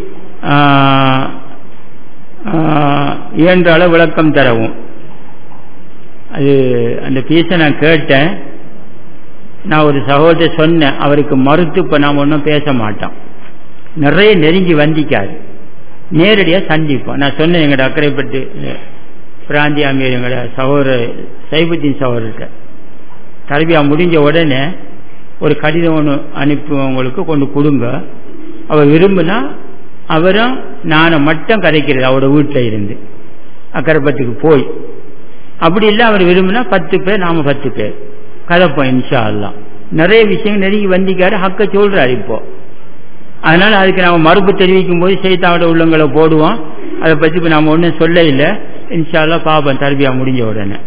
இயன்ற அளவு விளக்கம் தரவும் அது அந்த பீஸை நான் கேட்டேன் நான் ஒரு சகோதரர் சொன்னேன் அவருக்கு மறுத்து இப்போ நாம் ஒன்றும் பேச மாட்டோம் நிறைய நெருங்கி வந்திக்காது நேரடியாக சந்திப்போம் நான் சொன்னேன் எங்களோட அக்கறைப்பட்டு பிராந்திய அமீர் எங்களோட சகோதர சைபுத்தீன் சகோதரர்கிட்ட தரபியா முடிஞ்ச உடனே ஒரு கடிதம் ஒன்று அனுப்புவவங்களுக்கு கொண்டு கொடுங்க அவர் விரும்புனா அவரும் நானை மட்டும் கதைக்கிறது அவரோட வீட்டில் இருந்து அக்கரைப்பத்துக்கு போய் அப்படி இல்லை அவர் விரும்பினா பத்து பேர் நாம பத்து பேர் கதைப்போம் இன்ஷா எல்லாம் நிறைய விஷயங்கள் நெருங்கி வந்திக்காரு ஹக்க சொல்றாரு இப்போ அதனால அதுக்கு நாம மறுப்பு தெரிவிக்கும் போது செய்தாவோட உள்ளங்களை போடுவோம் அதை பற்றி இப்போ நாம ஒன்றும் சொல்ல இல்லை இன்ஷால்லா பாப்போம் தர்பியா முடிஞ்ச உடனே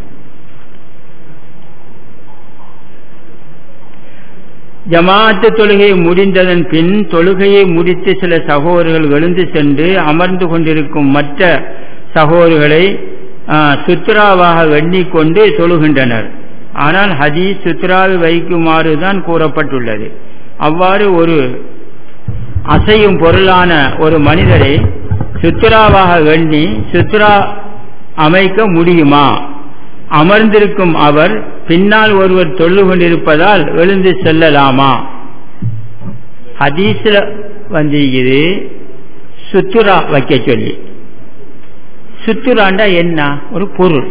ஜமாத்து தொழுகை முடிந்ததன் பின் தொழுகையை முடித்து சில சகோதரர்கள் எழுந்து சென்று அமர்ந்து கொண்டிருக்கும் மற்ற சகோதரர்களை சுத்ராவாக எண்ணிக்கொண்டு தொழுகின்றனர் ஆனால் ஹதீஸ் சுத்ராவை வைக்குமாறு தான் கூறப்பட்டுள்ளது அவ்வாறு ஒரு அசையும் பொருளான ஒரு மனிதரை சுத்ராவாக எண்ணி சுத்ரா அமைக்க முடியுமா அமர்ந்திருக்கும் அவர் பின்னால் ஒருவர் தொழு கொண்டிருப்பதால் எழுந்து செல்லலாமா ஹதீஸ்ல வந்திருக்குது சுத்துரா வைக்க சொல்லி சுத்துராண்டா என்ன ஒரு பொருள்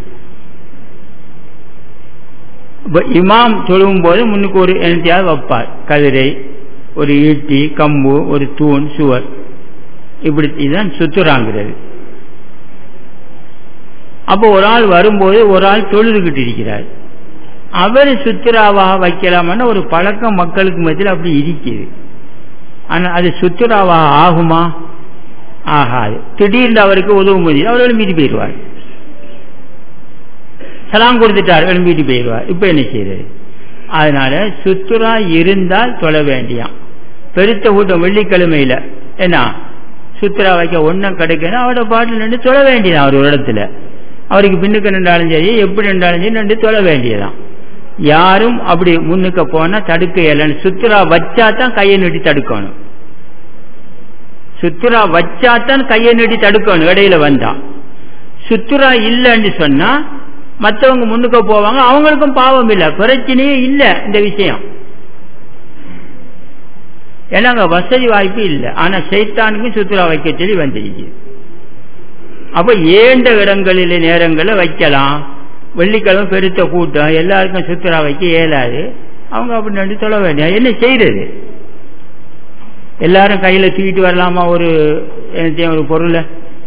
இமாம் தொழுவும் போது முன்னுக்கு ஒரு எனத்தையாவது வைப்பார் கதிரை ஒரு ஈட்டி கம்பு ஒரு தூண் சுவர் இப்படி இதுதான் சுத்துராங்கிறது அப்போ ஒரு ஆள் வரும்போது ஒரு ஆள் தொழுதுகிட்டு இருக்கிறார் அவர் சுத்துராவாக வைக்கலாம்னா ஒரு பழக்கம் மக்களுக்கு மத்தியில் அப்படி இருக்குது ஆனால் அது சுத்துராவாக ஆகுமா ஆகாது திடீர்னு அவருக்கு உதவ முடியும் அவர் எழும்பிட்டு போயிடுவார் சலாம் கொடுத்துட்டார் எழும்பிட்டு போயிடுவார் இப்போ என்ன செய்யறது அதனால சுத்துரா இருந்தால் தொழ வேண்டியாம் பெருத்த கூட்டம் வெள்ளிக்கிழமையில என்ன சுத்துரா வைக்க ஒன்றும் கிடைக்கணும் அவரோட பாட்டில் நின்று தொழ வேண்டியதான் அவர் ஒரு இடத்துல அவருக்கு பின்னுக்கு நின்றாலும் சரி எப்படி நின்றாலும் சரி நின்று தொழ வேண்டியதான் யாரும் அப்படி முன்னுக்கு போனா தடுக்க இயலன்னு சுத்துரா வச்சா தான் கையை நீட்டி தடுக்கணும் சுத்துரா வச்சா தான் கையை நீட்டி தடுக்கணும் இடையில வந்தா சுத்துரா இல்லைன்னு சொன்னா மற்றவங்க முன்னுக்கு போவாங்க அவங்களுக்கும் பாவம் இல்லை பிரச்சனையே இல்லை இந்த விஷயம் ஏன்னா அங்க வசதி வாய்ப்பு இல்லை ஆனா சைத்தானுக்கும் சுற்றுலா வைக்க சொல்லி வந்துருக்கு அப்ப ஏண்ட இடங்களில் நேரங்களில் வைக்கலாம் வெள்ளிக்கிழமை பெருத்த கூட்டம் எல்லாருக்கும் சுற்றுலா வைக்க இயலாது அவங்க அப்படி நன்றி சொல்ல வேண்டிய என்ன செய்யறது எல்லாரும் கையில தூக்கிட்டு வரலாமா ஒரு என்னத்தையும் ஒரு பொருளை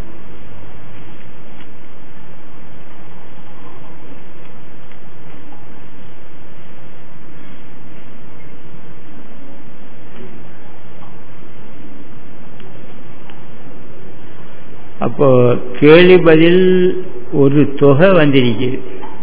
அப்போ கேள்வி பதில் ஒரு தொகை வந்திருக்குது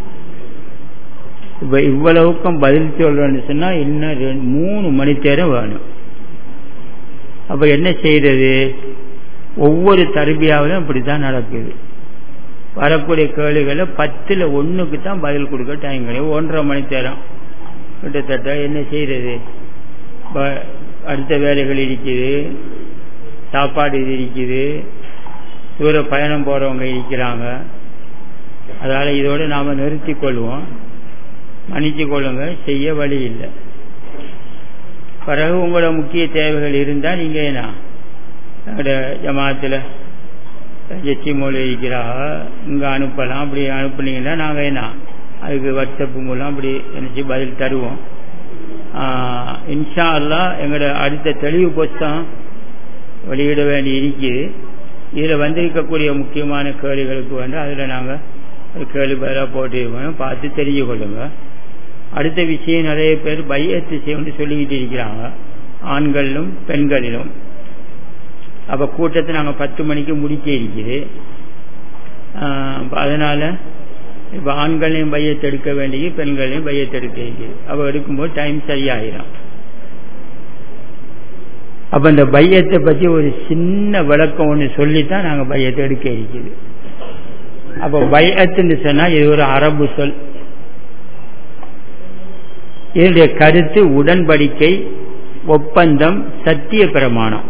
இப்ப இவ்வளவுக்கும் பதில் சொல்றேன்னு சொன்னா இன்னும் ரெண்டு மூணு மணி நேரம் வேணும் அப்ப என்ன செய்யறது ஒவ்வொரு தரபியாவிலும் இப்படித்தான் நடக்குது வரக்கூடிய கேள்விகளை பத்துல ஒண்ணுக்கு தான் பதில் கொடுக்க டைம் கிடையாது ஒன்றரை மணி நேரம் கிட்டத்தட்ட என்ன செய்யறது அடுத்த வேலைகள் இருக்குது சாப்பாடு இது இருக்குது தூர பயணம் போறவங்க இருக்கிறாங்க அதனால இதோடு நாம நிறுத்தி கொள்வோம் மன்னிச்சு கொள்ளுங்க செய்ய வழி இல்லை பிறகு உங்களோட முக்கிய தேவைகள் இருந்தால் நீங்கள் என்ன எங்களோட ஜமாத்தில் எச்சி மொழி இருக்கிறாக இங்கே அனுப்பலாம் அப்படி அனுப்புனீங்கன்னா நாங்கள் என்ன அதுக்கு வாட்ஸ்அப்பு மூலம் அப்படி நினச்சி பதில் தருவோம் இன்ஷா அல்லா எங்களோட அடுத்த தெளிவு புஸ்தகம் வெளியிட வேண்டி இருக்குது இதில் வந்திருக்கக்கூடிய முக்கியமான கேள்விகளுக்கு வந்து அதில் நாங்கள் ஒரு கேள்வி பதிலாக போட்டிருக்கோம் பார்த்து தெரிஞ்சு கொள்ளுங்க அடுத்த விஷயம் நிறைய பேர் பையத்து செய்யணும்னு சொல்லிக்கிட்டு இருக்கிறாங்க ஆண்களிலும் பெண்களிலும் அப்போ கூட்டத்தை நாங்கள் பத்து மணிக்கு முடிக்க இருக்குது அதனால் இப்போ ஆண்களையும் பையத்தை எடுக்க வேண்டிய பெண்களையும் பையத்தை எடுக்க இருக்குது அப்போ எடுக்கும்போது டைம் சரியாயிரும் அப்போ இந்த பையத்தை பற்றி ஒரு சின்ன விளக்கம் ஒன்று சொல்லித்தான் நாங்கள் பையத்தை எடுக்க இருக்குது அப்போ பையத்துன்னு சொன்னால் இது ஒரு அரபு சொல் இதனுடைய கருத்து உடன்படிக்கை ஒப்பந்தம் சத்திய பிரமாணம்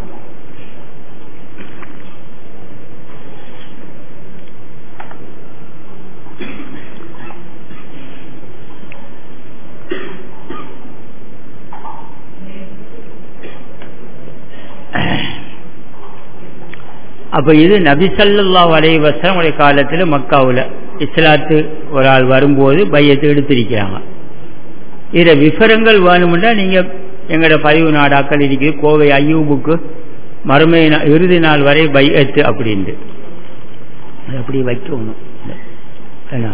அப்ப இது நபிசல்லா வலைவசம் உடைய காலத்தில் மக்காவில் இஸ்லாத்து ஒரு ஆள் வரும்போது பையத்தை எடுத்திருக்கிறாங்க இதில் விவரங்கள் வேணும்னா நீங்க எங்களோட பதிவு நாடாக்கள் இருக்குது கோவை ஐயூபுக்கு மறுமை இறுதி நாள் வரை பையத்து அப்படின்ட்டு அது அப்படி வைக்கணும் ஏன்னா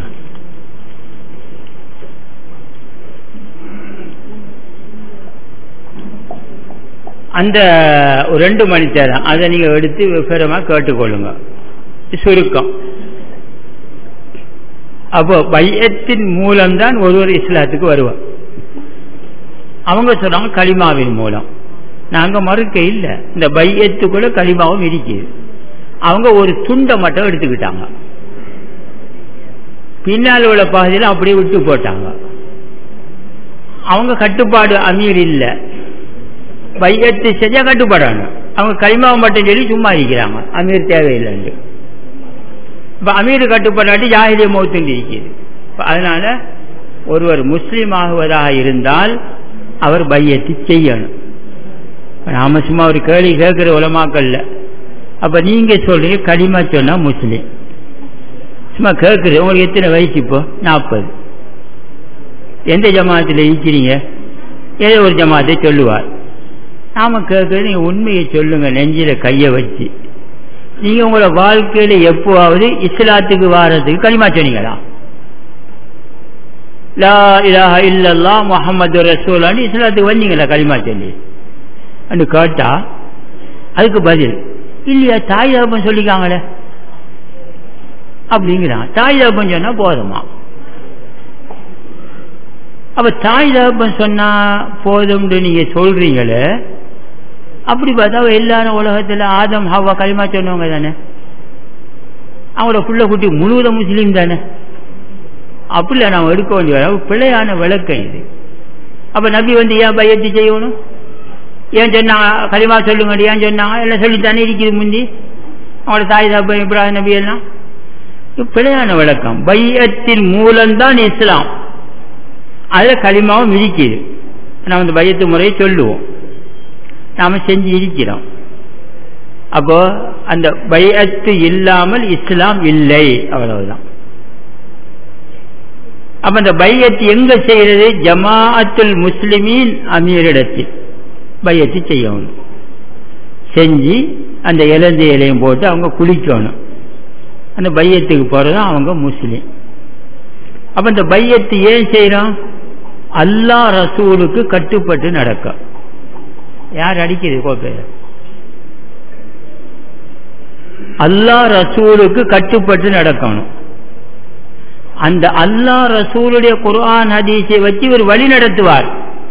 அந்த ஒரு ரெண்டு மணி நேரம் அதை நீங்க எடுத்து விவரமாக கேட்டுக்கொள்ளுங்க சுருக்கம் அப்போ பையத்தின் மூலம்தான் ஒருவர் இஸ்லாத்துக்கு வருவார் அவங்க சொல்றாங்க களிமாவின் மூலம் நாங்க மறுக்க இல்லை இந்த பையத்துக்குள்ள களிமாவும் இருக்குது அவங்க ஒரு துண்டை மட்டும் எடுத்துக்கிட்டாங்க பின்னால் உள்ள பகுதியில் அப்படியே விட்டு போட்டாங்க அவங்க கட்டுப்பாடு அமீர் இல்லை பையத்து செஞ்சா கட்டுப்படணும் அவங்க களிமாவை மட்டும் சொல்லி சும்மா இருக்கிறாங்க அமீர் தேவையில்லைன்னு இப்போ அமீர் கட்டுப்படாட்டி ஜாகிலிய மௌத்துண்டு இருக்குது அதனால ஒருவர் முஸ்லீம் ஆகுவதாக இருந்தால் அவர் பையத்து செய்யணும் நாம சும்மா ஒரு கேள்வி கேட்கிற உலமாக்கல்ல அப்ப நீங்க சொல்றீங்க களிமா சொன்னா முஸ்லீம் சும்மா கேட்குறது உங்களுக்கு எத்தனை வயசு இப்போ நாற்பது எந்த ஜமாத்தில் இருக்கிறீங்க ஏதோ ஒரு ஜமாத்தை சொல்லுவார் நாம கேட்கறது நீங்க உண்மையை சொல்லுங்க நெஞ்சில கைய வச்சு நீங்க உங்களோட வாழ்க்கையில எப்போவாவது இஸ்லாத்துக்கு வாரத்துக்கு களிமா சொன்னீங்களா லா இலாஹ இல்லல்லா முகமது ரசூலான்னு இஸ்லாத்துக்கு வந்தீங்களா களிமா சொல்லி அன்னு கேட்டா அதுக்கு பதில் இல்லையா தாய் தகப்பன் சொல்லிக்காங்களே அப்படிங்கிறான் தாய் தகப்பன் சொன்னா போதுமா அப்ப தாய் தகப்பன் சொன்னா போதும்னு நீங்க சொல்றீங்களே அப்படி பார்த்தா எல்லாரும் உலகத்துல ஆதம் ஹவா களிமா சொன்னவங்க தானே அவங்களோட புள்ள குட்டி முழுவதும் முஸ்லீம் தானே அப்படி நாம் எடுக்க வேண்டிய பிழையான விளக்கம் இது அப்ப நபி வந்து ஏன் பையத்தி செய்யணும் ஏன் சொன்னாங்க களிமா சொல்லுங்க ஏன் சொன்னாங்க எல்லாம் சொல்லித்தானே இருக்குது முந்தி அவங்களோட தாய் தப்ப இப்ராஹிம் நபி எல்லாம் பிழையான விளக்கம் பையத்தின் மூலம்தான் இஸ்லாம் அதில் களிமாவும் இருக்குது நாம் இந்த பையத்து முறையை சொல்லுவோம் நாம செஞ்சு இருக்கிறோம் அப்போ அந்த பையத்து இல்லாமல் இஸ்லாம் இல்லை அவ்வளவுதான் அப்ப அந்த பையத்து எங்க செய்யறது ஜமாஅத்துல் முஸ்லிமீன் அமீரிடத்தில் பையத்து செய்யணும் செஞ்சு அந்த இலந்த இலையும் போட்டு அவங்க குளிக்கணும் அந்த பையத்துக்கு போறதும் அவங்க முஸ்லீம் அப்ப இந்த பையத்து ஏன் செய்யறோம் அல்லா ரசூலுக்கு கட்டுப்பட்டு நடக்கும் யார் அடிக்குது கோப்பைய அல்லா ரசூலுக்கு கட்டுப்பட்டு நடக்கணும் அந்த அல்லா ரசூலுடைய குர்ஆன் ஹதீஸை வச்சு இவர் வழி நடத்துவார்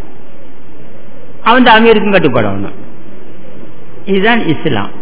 அவன் அமீருக்கும் கட்டுப்படணும் இதுதான் இஸ்லாம்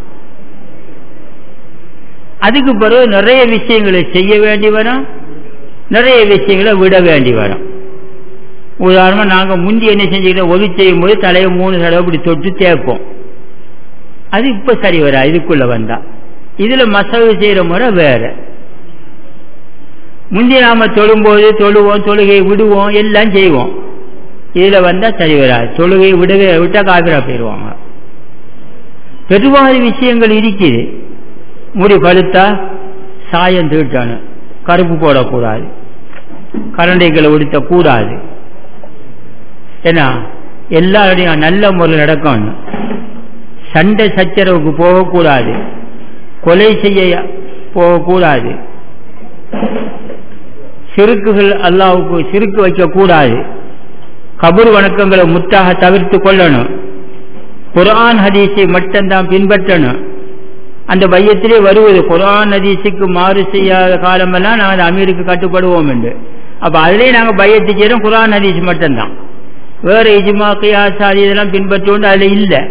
அதுக்கு பிறகு நிறைய விஷயங்களை செய்ய வேண்டி வரும் நிறைய விஷயங்களை விட வேண்டி வரும் உதாரணமா நாங்க முந்தி என்ன செஞ்சுக்கிட்டோம் ஒது செய்யும் போது தலையை மூணு தடவை இப்படி தொட்டு தேய்ப்போம் அது இப்ப சரி வரா இதுக்குள்ள வந்தா இதுல மசவு செய்யற முறை வேற முந்தி நாம தொழும்போது தொழுவோம் தொழுகையை விடுவோம் எல்லாம் செய்வோம் இதுல வந்தா சரி வராது தொழுகையை விடவே விட்டா காபிரா போயிடுவாங்க பெருவாரி விஷயங்கள் இருக்குது முடி பழுத்தா சாயம் தீட்டணும் கருப்பு போடக்கூடாது கரண்டைகளை உடுத்த கூடாது ஏன்னா எல்லாருடையும் நல்ல முறையில் நடக்கணும் சண்டை சச்சரவுக்கு போகக்கூடாது கொலை செய்ய போகக்கூடாது சிறுக்குகள் அல்லாவுக்கு சிறுக்கு வைக்கக்கூடாது கபூர் வணக்கங்களை முத்தாக தவிர்த்து கொள்ளணும் குரான் ஹதீஸை மட்டும்தான் பின்பற்றணும் அந்த பையத்திலே வருவது குரான் ஹதீஸுக்கு மாறு செய்யாத காலமெல்லாம் நாங்கள் அமீருக்கு கட்டுப்படுவோம் என்று அப்ப அதிலே நாங்கள் பையத்து செய்யறோம் குரான் ஹதீஸ் மட்டும்தான் வேற இஜ்மா கியாசாதி இதெல்லாம் பின்பற்றுவோம் அதுல இல்லை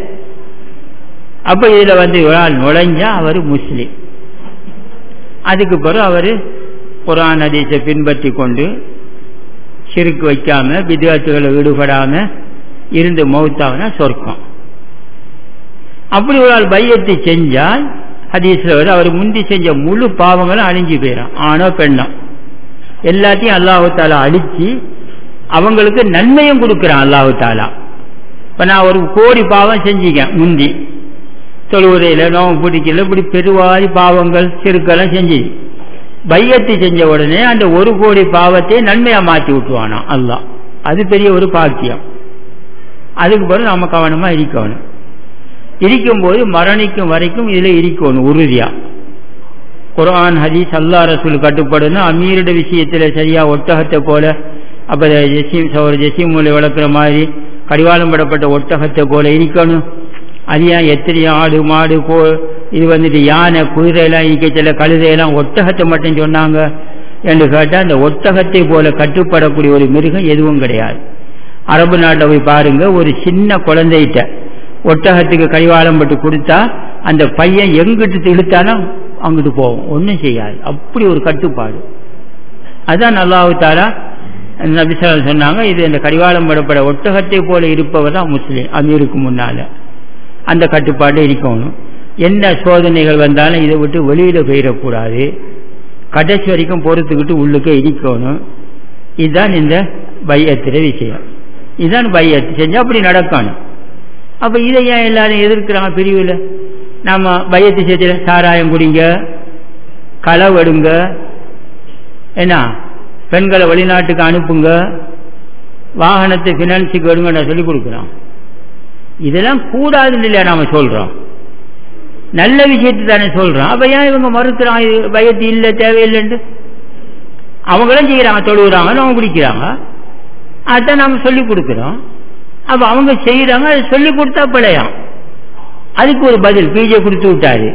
அப்ப இதுல வந்து ஒரு ஆள் நுழைஞ்சா அவர் முஸ்லீம் அதுக்கு பிறகு அவர் குரான் ஹதீஸை பின்பற்றி கொண்டு சிறுக்கு வைக்காம வித்தியார்த்திகளை ஈடுபடாம இருந்து மௌத்தாவனா சொர்க்கம் அப்படி ஒரு ஆள் பையத்தை செஞ்சால் ஹதீஸ்ல வந்து அவர் முந்தி செஞ்ச முழு பாவங்களும் அழிஞ்சு போயிடும் ஆணோ பெண்ணோ எல்லாத்தையும் அல்லாஹு தாலா அழிச்சு அவங்களுக்கு நன்மையும் கொடுக்குறான் அல்லாஹு தாலா இப்ப நான் ஒரு கோடி பாவம் செஞ்சிக்கேன் முந்தி தொழுவுரையில நோம்பு பிடிக்கல இப்படி பெருவாரி பாவங்கள் சிறுக்கெல்லாம் செஞ்சு பையத்தை செஞ்ச உடனே அந்த ஒரு கோடி பாவத்தை நன்மையா மாற்றி விட்டுவானா அல்லாஹ் அது பெரிய ஒரு பாக்கியம் அதுக்கு பிறகு நம்ம கவனமா இருக்கணும் இருக்கும்போது மரணிக்கும் வரைக்கும் இதுல இருக்கணும் உறுதியா குரான் ஹதீஸ் அல்லா ரசூல் கட்டுப்படணும் அமீரோட விஷயத்துல சரியா ஒட்டகத்தை போல அப்ப ஜெசீம் சவர் ஜெசீம் மூலை வளர்க்குற மாதிரி கடிவாளம் படப்பட்ட ஒட்டகத்தை போல இருக்கணும் அது ஏன் எத்தனையோ ஆடு மாடு கோ இது வந்துட்டு யானை குதிரையெல்லாம் இக்கச்சல கழுதையெல்லாம் ஒட்டகத்தை மட்டும் சொன்னாங்க என்று கேட்டால் அந்த ஒட்டகத்தை போல கட்டுப்படக்கூடிய ஒரு மிருகம் எதுவும் கிடையாது அரபு நாட்டில் போய் பாருங்க ஒரு சின்ன குழந்தைகிட்ட ஒட்டகத்துக்கு கைவாளம் பட்டு கொடுத்தா அந்த பையன் எங்கிட்டு இழுத்தாலும் அங்கிட்டு போகும் ஒன்றும் செய்யாது அப்படி ஒரு கட்டுப்பாடு அதான் நல்லாவு தாரா நபிசால் சொன்னாங்க இது இந்த கடிவாளம் படப்பட ஒட்டகத்தை போல இருப்பவர் தான் முஸ்லீம் அமீருக்கு முன்னால அந்த கட்டுப்பாடு இருக்கணும் என்ன சோதனைகள் வந்தாலும் இதை விட்டு வெளியில போயிடக்கூடாது கடைசி வரைக்கும் பொறுத்துக்கிட்டு உள்ளுக்க இருக்கணும் இதுதான் இந்த பையத்திர விஷயம் இதுதான் பையத்து செஞ்சா அப்படி நடக்கணும் அப்ப இதை ஏன் எல்லாரும் எதிர்க்கிறாங்க பிரிவில் நாம பையத்து சேர்த்துல சாராயம் குடிங்க களவெடுங்க என்ன பெண்களை வெளிநாட்டுக்கு அனுப்புங்க வாகனத்தை பினான்ஸுக்கு எடுங்க நான் சொல்லி கொடுக்குறோம் இதெல்லாம் கூடாதுன்னு இல்லையா நாம சொல்றோம் நல்ல விஷயத்தை தானே சொல்றோம் அப்ப ஏன் இவங்க மறுக்கிறான் பயத்து இல்லை தேவையில்லைன்ட்டு அவங்களும் செய்யறாங்க தொழுகிறாங்க அவங்க குடிக்கிறாங்க அதான் நாம சொல்லி கொடுக்குறோம் அப்ப அவங்க செய்யறாங்க அதை சொல்லி கொடுத்தா பிழையாம் அதுக்கு ஒரு பதில் பீஜை கொடுத்து விட்டாரு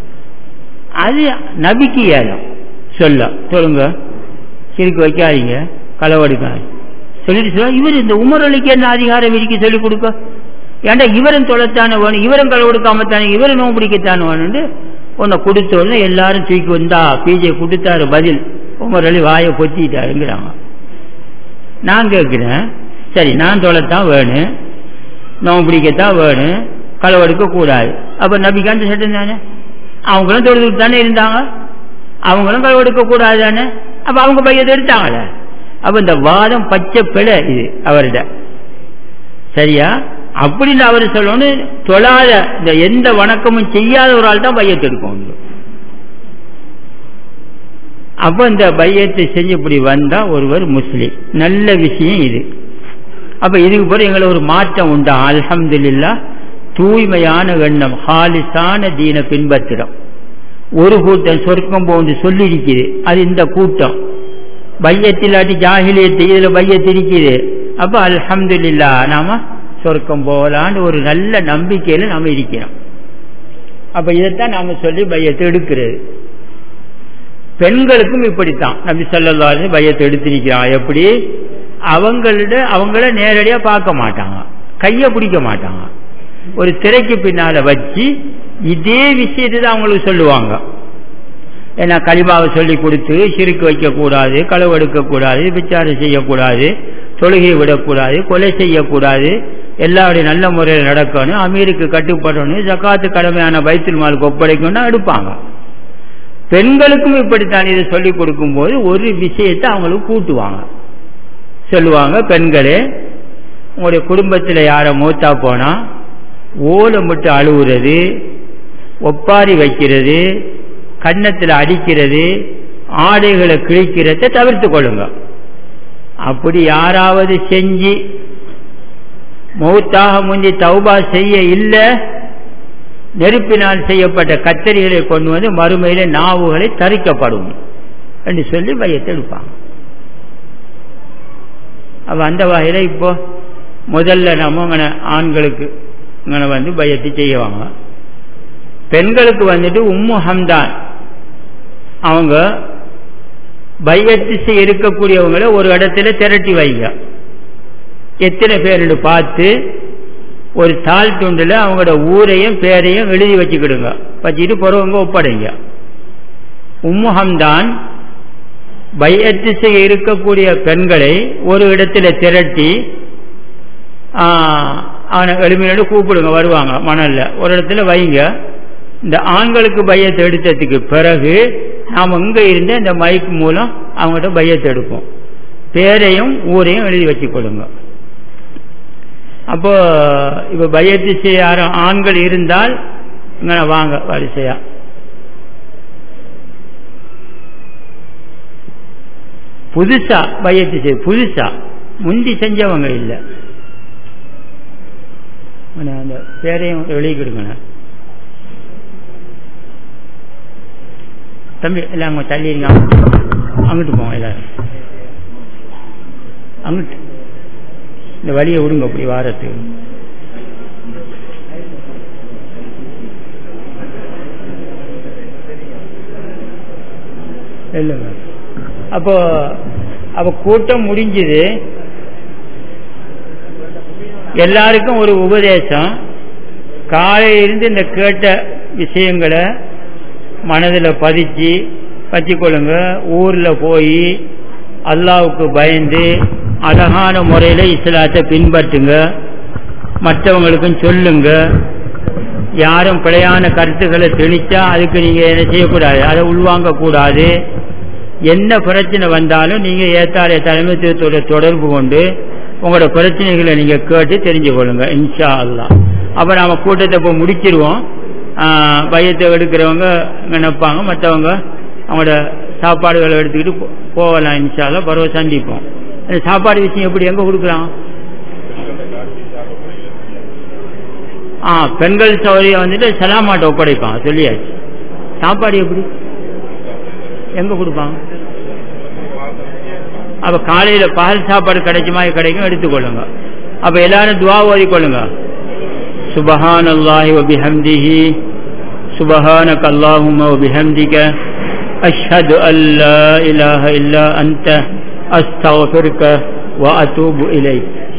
அது நபிக்கு ஏலம் சொல்ல சொல்லுங்க சிரிக்க வைக்காதீங்க களவெடுக்காது சொல்லிட்டு சொல்ல இவர் இந்த உமர் அலிக்கு என்ன அதிகாரம் இருக்கு சொல்லிக் கொடுக்க ஏன்டா இவரும் தொலைத்தானே வேணும் இவரும் களை கொடுக்காமத்தானே இவரும் நோவு பிடிக்கத்தானே வேணும்னு உன்னை கொடுத்த உடனே எல்லாரும் தூக்கி வந்தா பிஜே கொடுத்தாரு பதில் உமர் அலி வாயை பொத்திட்டாருங்கிறாங்க நான் கேட்கிறேன் சரி நான் தொலைத்தான் வேணும் நோவு பிடிக்கத்தான் வேணும் களவெடுக்க கூடாது அப்ப நபிக்காந்த சட்டம் தானே அவங்களும் தொழுதுட்டு தானே இருந்தாங்க அவங்களும் களவெடுக்க கூடாது தானே அப்ப அவங்க பையத்தை எடுத்தாங்களே அப்ப இந்த வாதம் பச்சை பிழை இது அவர்கிட்ட சரியா அப்படின்னு அவர் சொல்லணும் தொழாத இந்த எந்த வணக்கமும் செய்யாத ஒரு ஆள் தான் பையத்தை எடுக்கும் அப்ப இந்த பையத்தை செஞ்சு இப்படி வந்தா ஒருவர் முஸ்லீம் நல்ல விஷயம் இது அப்ப இதுக்கு பிறகு எங்களை ஒரு மாற்றம் உண்டா அல்ஹம்துல்லா தூய்மையான எண்ணம் ஹாலிசான தீன பின்பற்றிடும் ஒரு கூட்டம் சொர்க்கம் போன்று சொல்லி இருக்குது அது இந்த கூட்டம் பையத்திலாட்டி ஜாகிலியத்து இதுல பையத்து இருக்குது அப்ப அல்ஹம்துல்லா நாம சொர்க்கம் போகலான்னு ஒரு நல்ல நம்பிக்கையில நாம இருக்கிறோம் அப்ப இதைத்தான் நாம சொல்லி பையத்தை எடுக்கிறது பெண்களுக்கும் இப்படித்தான் நபி சொல்லல்லாரு பையத்தை எடுத்திருக்கிறான் எப்படி அவங்களோட அவங்கள நேரடியா பார்க்க மாட்டாங்க கைய பிடிக்க மாட்டாங்க ஒரு திரைக்கு பின்னால வச்சு இதே விஷயத்தை தான் அவங்களுக்கு சொல்லுவாங்க ஏன்னா களிமாவை சொல்லி கொடுத்து சிறுக்கு வைக்கக்கூடாது களவு எடுக்கக்கூடாது விசாரணை செய்யக்கூடாது தொழுகையை விடக்கூடாது கொலை செய்யக்கூடாது எல்லாருடைய நல்ல முறையில் நடக்கணும் அமீருக்கு கட்டுப்படணும் ஜக்காத்து கடமையான பைத்துல் மாலுக்கு ஒப்படைக்கணும்னா எடுப்பாங்க பெண்களுக்கும் இப்படித்தான் இதை சொல்லிக் கொடுக்கும்போது ஒரு விஷயத்தை அவங்களுக்கு கூட்டுவாங்க சொல்லுவாங்க பெண்களே உங்களுடைய குடும்பத்தில் யாரை மூத்தா போனா ஓலமிட்டு அழுவுறது ஒப்பாரி வைக்கிறது கன்னத்தில் அடிக்கிறது ஆடைகளை கிழிக்கிறத தவிர்த்து கொள்ளுங்க அப்படி யாராவது செஞ்சு மௌத்தாக முந்தி தௌபா செய்ய இல்லை நெருப்பினால் செய்யப்பட்ட கத்தரிகளை கொண்டு வந்து மறுமையில நாவுகளை தரிக்கப்படும் என்று சொல்லி பையத்தை எடுப்பாங்க அப்ப அந்த வகையில இப்போ முதல்ல நம்ம இங்கன ஆண்களுக்கு இங்கன வந்து பையத்தை செய்வாங்க பெண்களுக்கு வந்துட்டு உம்மு ஹம்தான் அவங்க பையத்து இருக்கக்கூடியவங்களை ஒரு இடத்துல திரட்டி வைங்க எத்தனை பேர்னு பார்த்து ஒரு தாள் துண்டில் அவங்களோட ஊரையும் பேரையும் எழுதி வச்சுக்கிடுங்க வச்சுக்கிட்டு பிறவங்க ஒப்படைங்க உம்முகம்தான் பையத்து செய்ய இருக்கக்கூடிய பெண்களை ஒரு இடத்துல திரட்டி அவனை எளிமையோடு கூப்பிடுங்க வருவாங்க மணல்ல ஒரு இடத்துல வைங்க இந்த ஆண்களுக்கு பையத்தை எடுத்ததுக்கு பிறகு நாம் இங்கே இருந்து இந்த மைக் மூலம் அவங்ககிட்ட பையத்தை எடுப்போம் பேரையும் ஊரையும் எழுதி வச்சு கொடுங்க அப்போ இப்போ பையத்து செய்ய ஆண்கள் இருந்தால் இங்கே வாங்க வரிசையா புதுசா பையத்து செய்ய புதுசா முந்தி செஞ்சவங்க இல்லை அந்த பேரையும் வெளியிடுங்கண்ணா தம்பி எல்லாம் அங்கே தள்ளிடுங்க அங்கிட்டு போங்க எல்லாரும் அங்கிட்டு இந்த வழியை விடுங்க அப்படி வாரத்துக்கு இல்லைங்க அப்போ அப்போ கூட்டம் முடிஞ்சது எல்லாருக்கும் ஒரு உபதேசம் காலையிலிருந்து இந்த கேட்ட விஷயங்களை மனதில் பதிச்சு வச்சுக்கொள்ளுங்க ஊரில் போய் அல்லாவுக்கு பயந்து அழகான முறையில் இஸ்லாத்தை பின்பற்றுங்க மற்றவங்களுக்கும் சொல்லுங்க யாரும் பிழையான கருத்துக்களை திணிச்சா அதுக்கு நீங்கள் என்ன செய்யக்கூடாது அதை உள்வாங்க கூடாது என்ன பிரச்சனை வந்தாலும் நீங்கள் ஏத்தாடைய தலைமைத்துவத்தோட தொடர்பு கொண்டு உங்களோட பிரச்சனைகளை நீங்கள் கேட்டு தெரிஞ்சு கொள்ளுங்க இன்ஷா அல்லா அப்போ நாம கூட்டத்தை இப்போ முடிச்சிருவோம் பயத்தை எடுக்கிறவங்க நினைப்பாங்க மற்றவங்க அவங்களோட சாப்பாடுகளை எடுத்துக்கிட்டு போகலாம் இன்ஷால்லாம் பரவ சந்திப்போம் அந்த சாப்பாடு விஷயம் எப்படி எங்கே கொடுக்கலாம் ஆ பெண்கள் சௌகரியம் வந்துட்டு சலாமாட்டை ஒப்படைப்பாங்க சொல்லியாச்சு சாப்பாடு எப்படி எங்கே கொடுப்பாங்க அப்போ காலையில் பகல் சாப்பாடு கிடைச்ச மாதிரி கிடைக்கும் எடுத்துக்கொள்ளுங்க அப்போ எல்லாரும் துவா ஓதிக்கொள்ளுங்க சுபஹான் அல்லாஹி வபிஹம்திஹி சுபஹானக் அல்லாஹும வபிஹம்திக அஷ்ஹது அல்லா இலாஹ இல்லா அன்த அஸ்தக்ஃபிருக வஅதூபு இலைக்